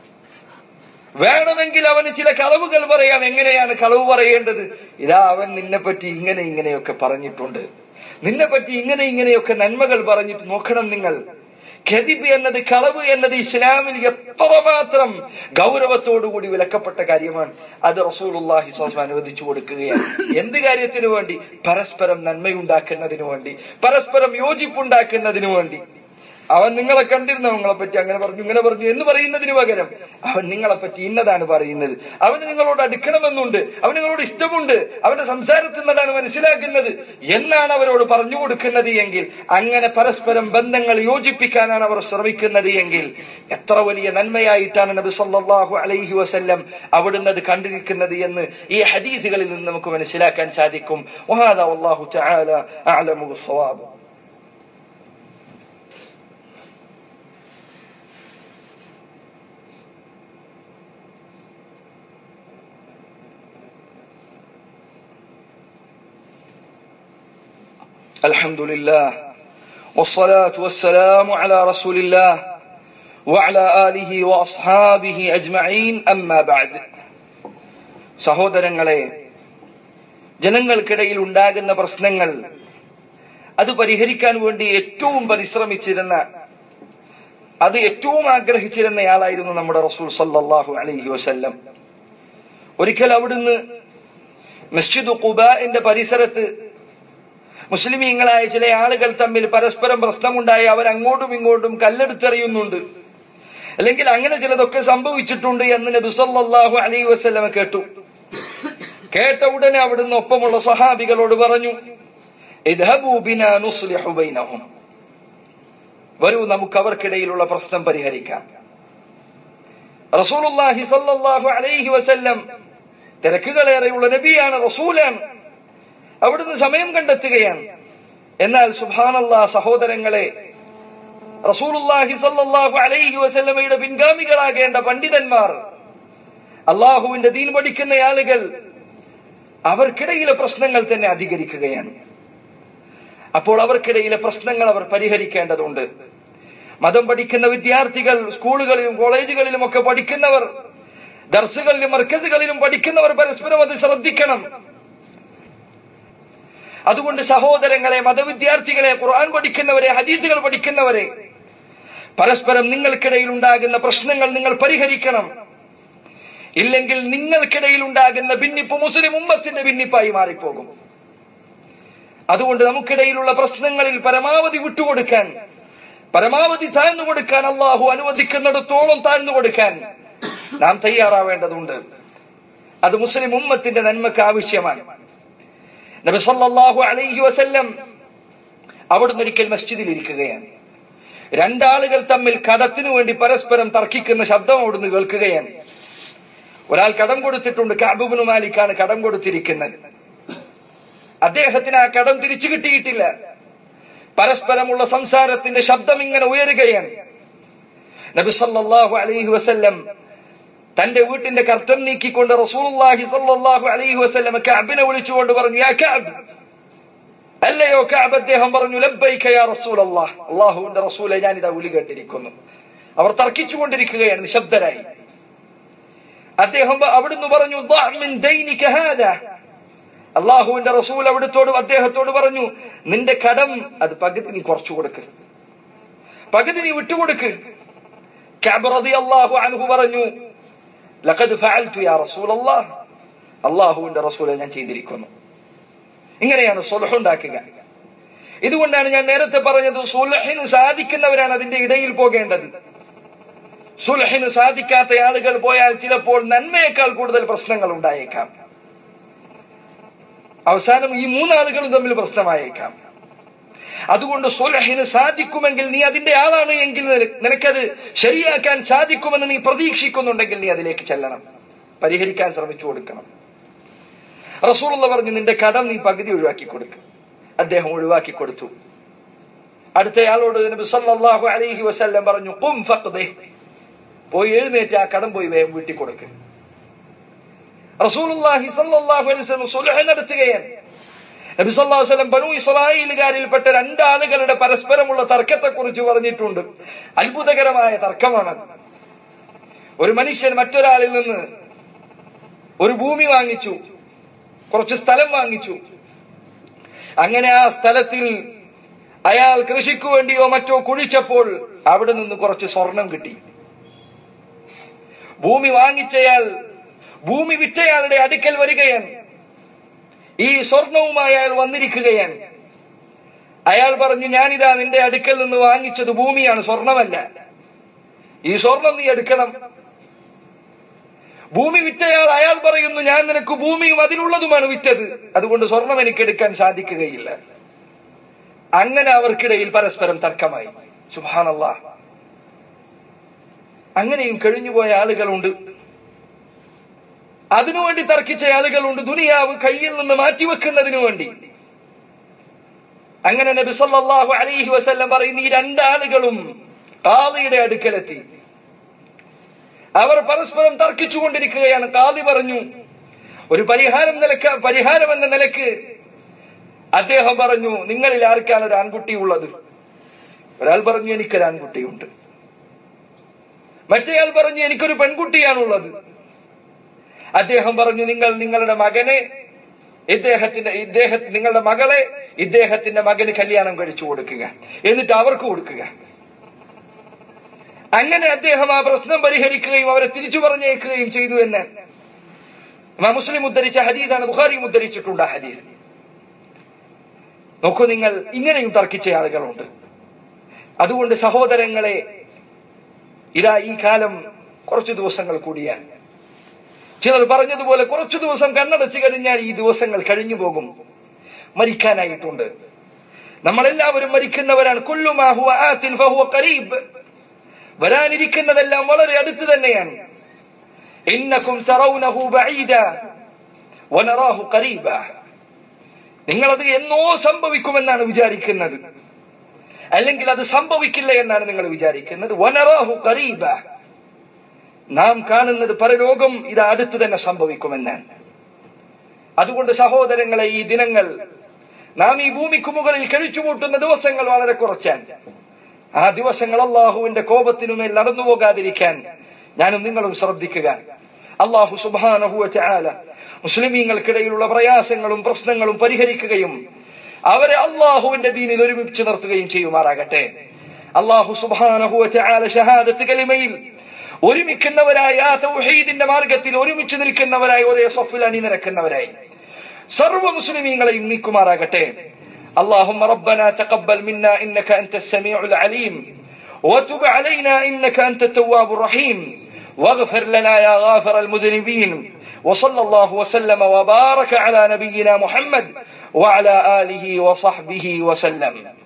വേണമെങ്കിൽ അവന് ചില കളവുകൾ പറയാം എങ്ങനെയാണ് കളവ് പറയേണ്ടത് ഇതാ അവൻ നിന്നെ പറ്റി ഇങ്ങനെ ഇങ്ങനെയൊക്കെ പറഞ്ഞിട്ടുണ്ട് നിന്നെ പറ്റി ഇങ്ങനെ ഇങ്ങനെയൊക്കെ നന്മകൾ പറഞ്ഞിട്ട് നോക്കണം നിങ്ങൾ ഖദിബ് എന്നത് കളവ് എന്നത് ഇസ്ലാമിൽ എത്രമാത്രം ഗൗരവത്തോടുകൂടി വിലക്കപ്പെട്ട കാര്യമാണ് അത് റസൂലുള്ളാഹി സ്വലം അനുവദിച്ചു കൊടുക്കുകയാണ് എന്ത് കാര്യത്തിനു വേണ്ടി പരസ്പരം നന്മയുണ്ടാക്കുന്നതിനു വേണ്ടി പരസ്പരം യോജിപ്പുണ്ടാക്കുന്നതിനു വേണ്ടി അവൻ നിങ്ങളെ കണ്ടിരുന്നു നിങ്ങളെ പറ്റി അങ്ങനെ പറഞ്ഞു ഇങ്ങനെ പറഞ്ഞു എന്ന് പറയുന്നതിന് പകരം അവൻ നിങ്ങളെ പറ്റി ഇന്നതാണ് പറയുന്നത് അവന് നിങ്ങളോട് അടുക്കണമെന്നുണ്ട് അവന് നിങ്ങളോട് ഇഷ്ടമുണ്ട് അവന്റെ സംസാരത്തിൽ നിന്നതാണ് മനസ്സിലാക്കുന്നത് എന്നാണ് അവരോട് പറഞ്ഞു കൊടുക്കുന്നത് എങ്കിൽ അങ്ങനെ പരസ്പരം ബന്ധങ്ങൾ യോജിപ്പിക്കാനാണ് അവർ ശ്രമിക്കുന്നത് എങ്കിൽ എത്ര വലിയ നന്മയായിട്ടാണ് നബി സല്ലല്ലാഹു അലൈഹി വസല്ലം അവിടുന്ന് അത് കണ്ടിരിക്കുന്നത് എന്ന് ഈ ഹദീസുകളിൽ നിന്ന് നമുക്ക് മനസ്സിലാക്കാൻ സാധിക്കും വഹാദ വല്ലാഹു തആല അഅലമു ബിസ്സവാബ് الحمد لله والصلاة والسلام على رسول الله وعلى آله وأصحابه أجمعين أما بعد സഹോദരങ്ങളെ ജനങ്ങൾക്കിടയിൽ ഉണ്ടാകുന്ന പ്രശ്നങ്ങൾ അത് പരിഹരിക്കാൻ വേണ്ടി ഏറ്റവും പരിശ്രമിച്ചിരുന്ന അത് ഏറ്റവും ആഗ്രഹിച്ചിരുന്നയാളായിരുന്നു നമ്മുടെ റസൂൽ സല്ലല്ലാഹു അലൈഹി വസല്ലം ഒരിക്കൽ അവിടുന്ന് മസ്ജിദ് ഖുബാന്റെ പരിസരത്ത് മുസ്ലിമീങ്ങളായ ചില ആളുകൾ തമ്മിൽ പരസ്പരം പ്രശ്നമുണ്ടായി അവർ അങ്ങോട്ടും ഇങ്ങോട്ടും കല്ലെടുത്തെറിയുന്നുണ്ട് അല്ലെങ്കിൽ അങ്ങനെ ചിലതൊക്കെ സംഭവിച്ചിട്ടുണ്ട് എന്ന് നബി സല്ലല്ലാഹു അലൈഹി വസല്ലം കേട്ടു കേട്ട ഉടനെ അവിടുന്ന് ഒപ്പമുള്ള സഹാബികളോട് പറഞ്ഞു ഇദ്ഹബൂ ബിനാ നുസ്ലിഹു ബൈനഹും വരൂ നമുക്ക് അവർക്കിടയിലുള്ള പ്രശ്നം പരിഹരിക്കാം റസൂലുള്ളാഹി സല്ലല്ലാഹു അലൈഹി വസല്ലം തിരക്കുകളേറെയുള്ള നബിയാണ് റസൂലാണ് അവിടുന്ന് സമയം കണ്ടെത്തുകയാണ് എന്നാൽ സുബാനല്ലാ സഹോദരങ്ങളെ റസൂലുള്ളാഹി സല്ലല്ലാഹു അലൈഹി വസല്ലമയുടെ പിൻഗാമികളാകേണ്ട പണ്ഡിതന്മാർ അള്ളാഹുവിന്റെ ദീൻ പഠിക്കുന്ന ആളുകൾ അവർക്കിടയിലെ പ്രശ്നങ്ങൾ തന്നെ അധികരിക്കുകയാണ് അപ്പോൾ അവർക്കിടയിലെ പ്രശ്നങ്ങൾ അവർ പരിഹരിക്കേണ്ടതുണ്ട് മതം പഠിക്കുന്ന വിദ്യാർത്ഥികൾ സ്കൂളുകളിലും കോളേജുകളിലും ഒക്കെ പഠിക്കുന്നവർ ദർസുകളിലും മർക്കസുകളിലും പഠിക്കുന്നവർ പരസ്പരം അത് ശ്രദ്ധിക്കണം അതുകൊണ്ട് സഹോദരങ്ങളെ മതവിദ്യാർത്ഥികളെ ഖുർആൻ പഠിക്കുന്നവരെ ഹദീസുകൾ പഠിക്കുന്നവരെ പരസ്പരം നിങ്ങൾക്കിടയിൽ ഉണ്ടാകുന്ന പ്രശ്നങ്ങൾ നിങ്ങൾ പരിഹരിക്കണം ഇല്ലെങ്കിൽ നിങ്ങൾക്കിടയിൽ ഉണ്ടാകുന്ന ഭിന്നിപ്പ് മുസ്ലിം ഉമ്മത്തിന്റെ ഭിന്നിപ്പായി മാറിപ്പോകും അതുകൊണ്ട് നമുക്കിടയിലുള്ള പ്രശ്നങ്ങളിൽ പരമാവധി വിട്ടുകൊടുക്കാൻ പരമാവധി താഴ്ന്നു കൊടുക്കാൻ അള്ളാഹു അനുവദിക്കുന്നിടത്തോളം താഴ്ന്നു കൊടുക്കാൻ നാം തയ്യാറാവേണ്ടതുണ്ട് അത് മുസ്ലിം ഉമ്മത്തിന്റെ നന്മക്ക് ആവശ്യമാണ് നബി സല്ലല്ലാഹു അലൈഹി വസല്ലം അവിടുന്ന് ഒരിക്കൽ മസ്ജിദിൽ ഇരിക്കുകയാണ് രണ്ടാളുകൾ തമ്മിൽ കടത്തിനു വേണ്ടി പരസ്പരം തർക്കിക്കുന്ന ശബ്ദം അവിടുന്ന് കേൾക്കുകയാണ് ഒരാൾ കടം കൊടുത്തിട്ടുണ്ട് കാബുബിന് മാലിക്കാണ് കടം കൊടുത്തിരിക്കുന്നത് അദ്ദേഹത്തിന് ആ കടം തിരിച്ചു കിട്ടിയിട്ടില്ല പരസ്പരമുള്ള സംസാരത്തിന്റെ ശബ്ദം ഇങ്ങനെ ഉയരുകയാണ് നബി സല്ലല്ലാഹു അലൈഹി വസല്ലം തന്റെ വീട്ടിന്റെ കർട്ടൻ നീക്കിക്കൊണ്ട് റസൂലുള്ളാഹി സല്ലല്ലാഹു അലൈഹി വസല്ലം കഅബിനെ വിളിച്ചുകൊണ്ട് പറഞ്ഞു യാ കഅബ് അല്ലയോ കഅബ് അദ്ദേഹം പറഞ്ഞു ലബ്ബൈക യാ റസൂലല്ലാഹ് അല്ലാഹുവിന്റെ റസൂലെ ഞാൻ ഇതാ വിളി കേട്ടിരിക്കുന്നു അവർ തർക്കിച്ചുകൊണ്ടിരിക്കുകയാണ് നിശബ്ദരായി അദ്ദേഹം അവിടുന്ന് പറഞ്ഞു "ضع من دينك هذا." അള്ളാഹുവിന്റെ റസൂൽ അവിടുത്തോട് അദ്ദേഹത്തോട് പറഞ്ഞു നിന്റെ കടം അത് പകുതി നീ കുറച്ചു കൊടുക്ക് പകുതി നീ വിട്ടുകൊടുക്ക് കഅബ് റളിയല്ലാഹു അൻഹു പറഞ്ഞു ലഖദ് ഫഅൽതു യാ റസൂലല്ലാഹ് അള്ളാഹുവിന്റെ റസൂലെ ഞാൻ ചെയ്തിരിക്കുന്നു ഇങ്ങനെയാണ് സുൽഹ് ഉണ്ടാക്കുക ഇതുകൊണ്ടാണ് ഞാൻ നേരത്തെ പറഞ്ഞത് സുൽഹിന് സാധിക്കുന്നവരാണ് അതിന്റെ ഇടയിൽ പോകേണ്ടത് സുൽഹിന് സാധിക്കാത്ത ആളുകൾ പോയാൽ ചിലപ്പോൾ നന്മയേക്കാൾ കൂടുതൽ പ്രശ്നങ്ങൾ ഉണ്ടായേക്കാം അവസാനം ഈ മൂന്നാളുകളും തമ്മിൽ പ്രശ്നമായേക്കാം അതുകൊണ്ട് സുലഹിന് സാധിക്കുമെങ്കിൽ നീ അതിന്റെ ആളാണ് എങ്കിൽ നിന- നിനക്കത് ശരിയാക്കാൻ സാധിക്കുമെന്ന് നീ പ്രതീക്ഷിക്കുന്നുണ്ടെങ്കിൽ നീ അതിലേക്ക് ചെല്ലണം പരിഹരിക്കാൻ ശ്രമിച്ചു കൊടുക്കണം റസൂലുള്ള പറഞ്ഞു നിന്റെ കടം നീ പകുതി ഒഴിവാക്കി കൊടുക്കും അദ്ദേഹം ഒഴിവാക്കി കൊടുത്തു അടുത്തയാളോട് നബി സല്ലല്ലാഹു അലൈഹി വസല്ലം പറഞ്ഞു ഖും ഫഖ്ദി പോയി എഴുന്നേറ്റ് ആ കടം പോയി വേഗം വീട്ടിൽ കൊടുക്ക് റസൂലുള്ളാഹി സല്ലല്ലാഹു അലൈഹി വസല്ലം സുൽഹ് നടത്തുകയാണ് നബി സല്ലല്ലാഹു അലൈഹി വസല്ലം ബനു ഇസ്രായേലുകാരിൽപ്പെട്ട രണ്ടാളുകളുടെ പരസ്പരമുള്ള തർക്കത്തെക്കുറിച്ച് പറഞ്ഞിട്ടുണ്ട് അത്ഭുതകരമായ തർക്കമാണത് ഒരു മനുഷ്യൻ മറ്റൊരാളിൽ നിന്ന് ഒരു ഭൂമി വാങ്ങിച്ചു കുറച്ച് സ്ഥലം വാങ്ങിച്ചു അങ്ങനെ ആ സ്ഥലത്തിൽ അയാൾ കൃഷിക്ക് വേണ്ടിയോ മറ്റോ കുഴിച്ചപ്പോൾ അവിടെ നിന്ന് കുറച്ച് സ്വർണം കിട്ടി ഭൂമി വാങ്ങിച്ചയാൾ ഭൂമി വിറ്റയാളുടെ അടുക്കൽ വരികയാണ് ഈ സ്വർണവുമായി അയാൾ വന്നിരിക്കുകയാണ് അയാൾ പറഞ്ഞു ഞാനിതാ നിന്റെ അടുക്കൽ നിന്ന് വാങ്ങിച്ചത് ഭൂമിയാണ് സ്വർണമല്ല ഈ സ്വർണം നീ എടുക്കണം ഭൂമി വിറ്റയാൾ അയാൾ പറയുന്നു ഞാൻ നിനക്ക് ഭൂമിയും അതിലുള്ളതുമാണ് വിറ്റത് അതുകൊണ്ട് സ്വർണം എനിക്ക് എടുക്കാൻ സാധിക്കുകയില്ല അങ്ങനെ അവർക്കിടയിൽ പരസ്പരം തർക്കമായി സുബാനല്ലാ അങ്ങനെയും കഴിഞ്ഞുപോയ ആളുകളുണ്ട് അതിനുവേണ്ടി തർക്കിച്ച ആളുകളുണ്ട് ദുനിയാവ് കയ്യിൽ നിന്ന് മാറ്റിവെക്കുന്നതിനു വേണ്ടി അങ്ങനെ നബി സല്ലല്ലാഹു അലൈഹി വസല്ലം പറയുന്ന ഈ രണ്ടാളുകളും കാളിയുടെ അടുക്കലെത്തി അവർ പരസ്പരം തർക്കിച്ചുകൊണ്ടിരിക്കുകയാണ് കാളി പറഞ്ഞു ഒരു പരിഹാരം നിലക്ക് പരിഹാരം എന്ന നിലക്ക് അദ്ദേഹം പറഞ്ഞു നിങ്ങളിൽ ആർക്കാണ് ഒരു ആൺകുട്ടി ഉള്ളത് ഒരാൾ പറഞ്ഞു എനിക്കൊരു ആൺകുട്ടിയുണ്ട് മറ്റേയാൾ പറഞ്ഞു എനിക്കൊരു പെൺകുട്ടിയാണുള്ളത് അദ്ദേഹം പറഞ്ഞു നിങ്ങൾ നിങ്ങളുടെ മകനെ ഇദ്ദേഹത്തിന്റെ ഇദ്ദേഹ നിങ്ങളുടെ മകളെ ഇദ്ദേഹത്തിന്റെ മകന് കല്യാണം കഴിച്ചു കൊടുക്കുക എന്നിട്ട് അവർക്ക് കൊടുക്കുക അങ്ങനെ അദ്ദേഹം ആ പ്രശ്നം പരിഹരിക്കുകയും അവരെ തിരിച്ചു പറഞ്ഞേക്കുകയും ചെയ്തു എന്ന് ഇമാം മുസ്ലിം ഉദ്ധരിച്ച ഹദീദാണ് ബുഖാരിയും ഉദ്ധരിച്ചിട്ടുണ്ട് ആ ഹദീസ് നോക്കൂ നിങ്ങൾ ഇങ്ങനെയും തർക്കിച്ച ആളുകളുണ്ട് അതുകൊണ്ട് സഹോദരങ്ങളെ ഇതാ ഈ കാലം കുറച്ചു ദിവസങ്ങൾ കൂടിയാണ് ചിലർ പറഞ്ഞതുപോലെ കുറച്ചു ദിവസം കണ്ണടച്ചു കഴിഞ്ഞാൽ ഈ ദിവസങ്ങൾ കഴിഞ്ഞു പോകും മരിക്കാനായിട്ടുണ്ട് നമ്മളെല്ലാവരും മരിക്കുന്നവരാണ് കുല്ലുമാഹു ആത്തിൻ ഫഹുവ ഖരീബ് വരാനിരിക്കുന്നതെല്ലാം വളരെ അടുത്ത് തന്നെയാണ് ഇന്നക്കും തറൗനഹു ബഈദ വനറാഹു ഖരീബ നിങ്ങളത് എന്നോ സംഭവിക്കുമെന്നാണ് വിചാരിക്കുന്നത് അല്ലെങ്കിൽ അത് സംഭവിക്കില്ല എന്നാണ് നിങ്ങൾ വിചാരിക്കുന്നത് വനറാഹു ഖരീബ നാം കാണുന്നത് പരലോകം ഇത് അടുത്ത് തന്നെ സംഭവിക്കുമെന്നാണ് അതുകൊണ്ട് സഹോദരങ്ങളെ ഈ ദിനങ്ങൾ നാം ഈ ഭൂമിക്ക് മുകളിൽ കഴിച്ചുകൂട്ടുന്ന ദിവസങ്ങൾ വളരെ കുറച്ചാണ് ആ ദിവസങ്ങൾ അള്ളാഹുവിന്റെ കോപത്തിനുമേൽ നടന്നു പോകാതിരിക്കാൻ ഞാനും നിങ്ങളും ശ്രദ്ധിക്കുക അള്ളാഹു സുബാനഹുവ ചാല മുസ്ലിമീങ്ങൾക്കിടയിലുള്ള പ്രയാസങ്ങളും പ്രശ്നങ്ങളും പരിഹരിക്കുകയും അവരെ അള്ളാഹുവിന്റെ ദീനിൽ ഒരുമിച്ച് നിർത്തുകയും ചെയ്യുമാറാകട്ടെ അള്ളാഹു സുബാനഹുവ ചാല ഷഹാദത്ത് കലിമയിൽ ഒരുമിക്കുന്നവരായി ആ തൗഹീദിന്റെ മാർഗത്തിൽ ഒരുമിച്ച് നിൽക്കുന്നവരായി ഒരേ സൊഫിൽ അണിനിരക്കുന്നവരായി സർവ്വ മുസ്ലിമീങ്ങളെയും നീക്കുമാറാകട്ടെ اللهم ربنا تقبل منا انك انت السميع العليم وتب علينا انك انت التواب الرحيم واغفر لنا يا غافر المذنبين وصلى الله وسلم وبارك على نبينا محمد وعلى اله وصحبه وسلم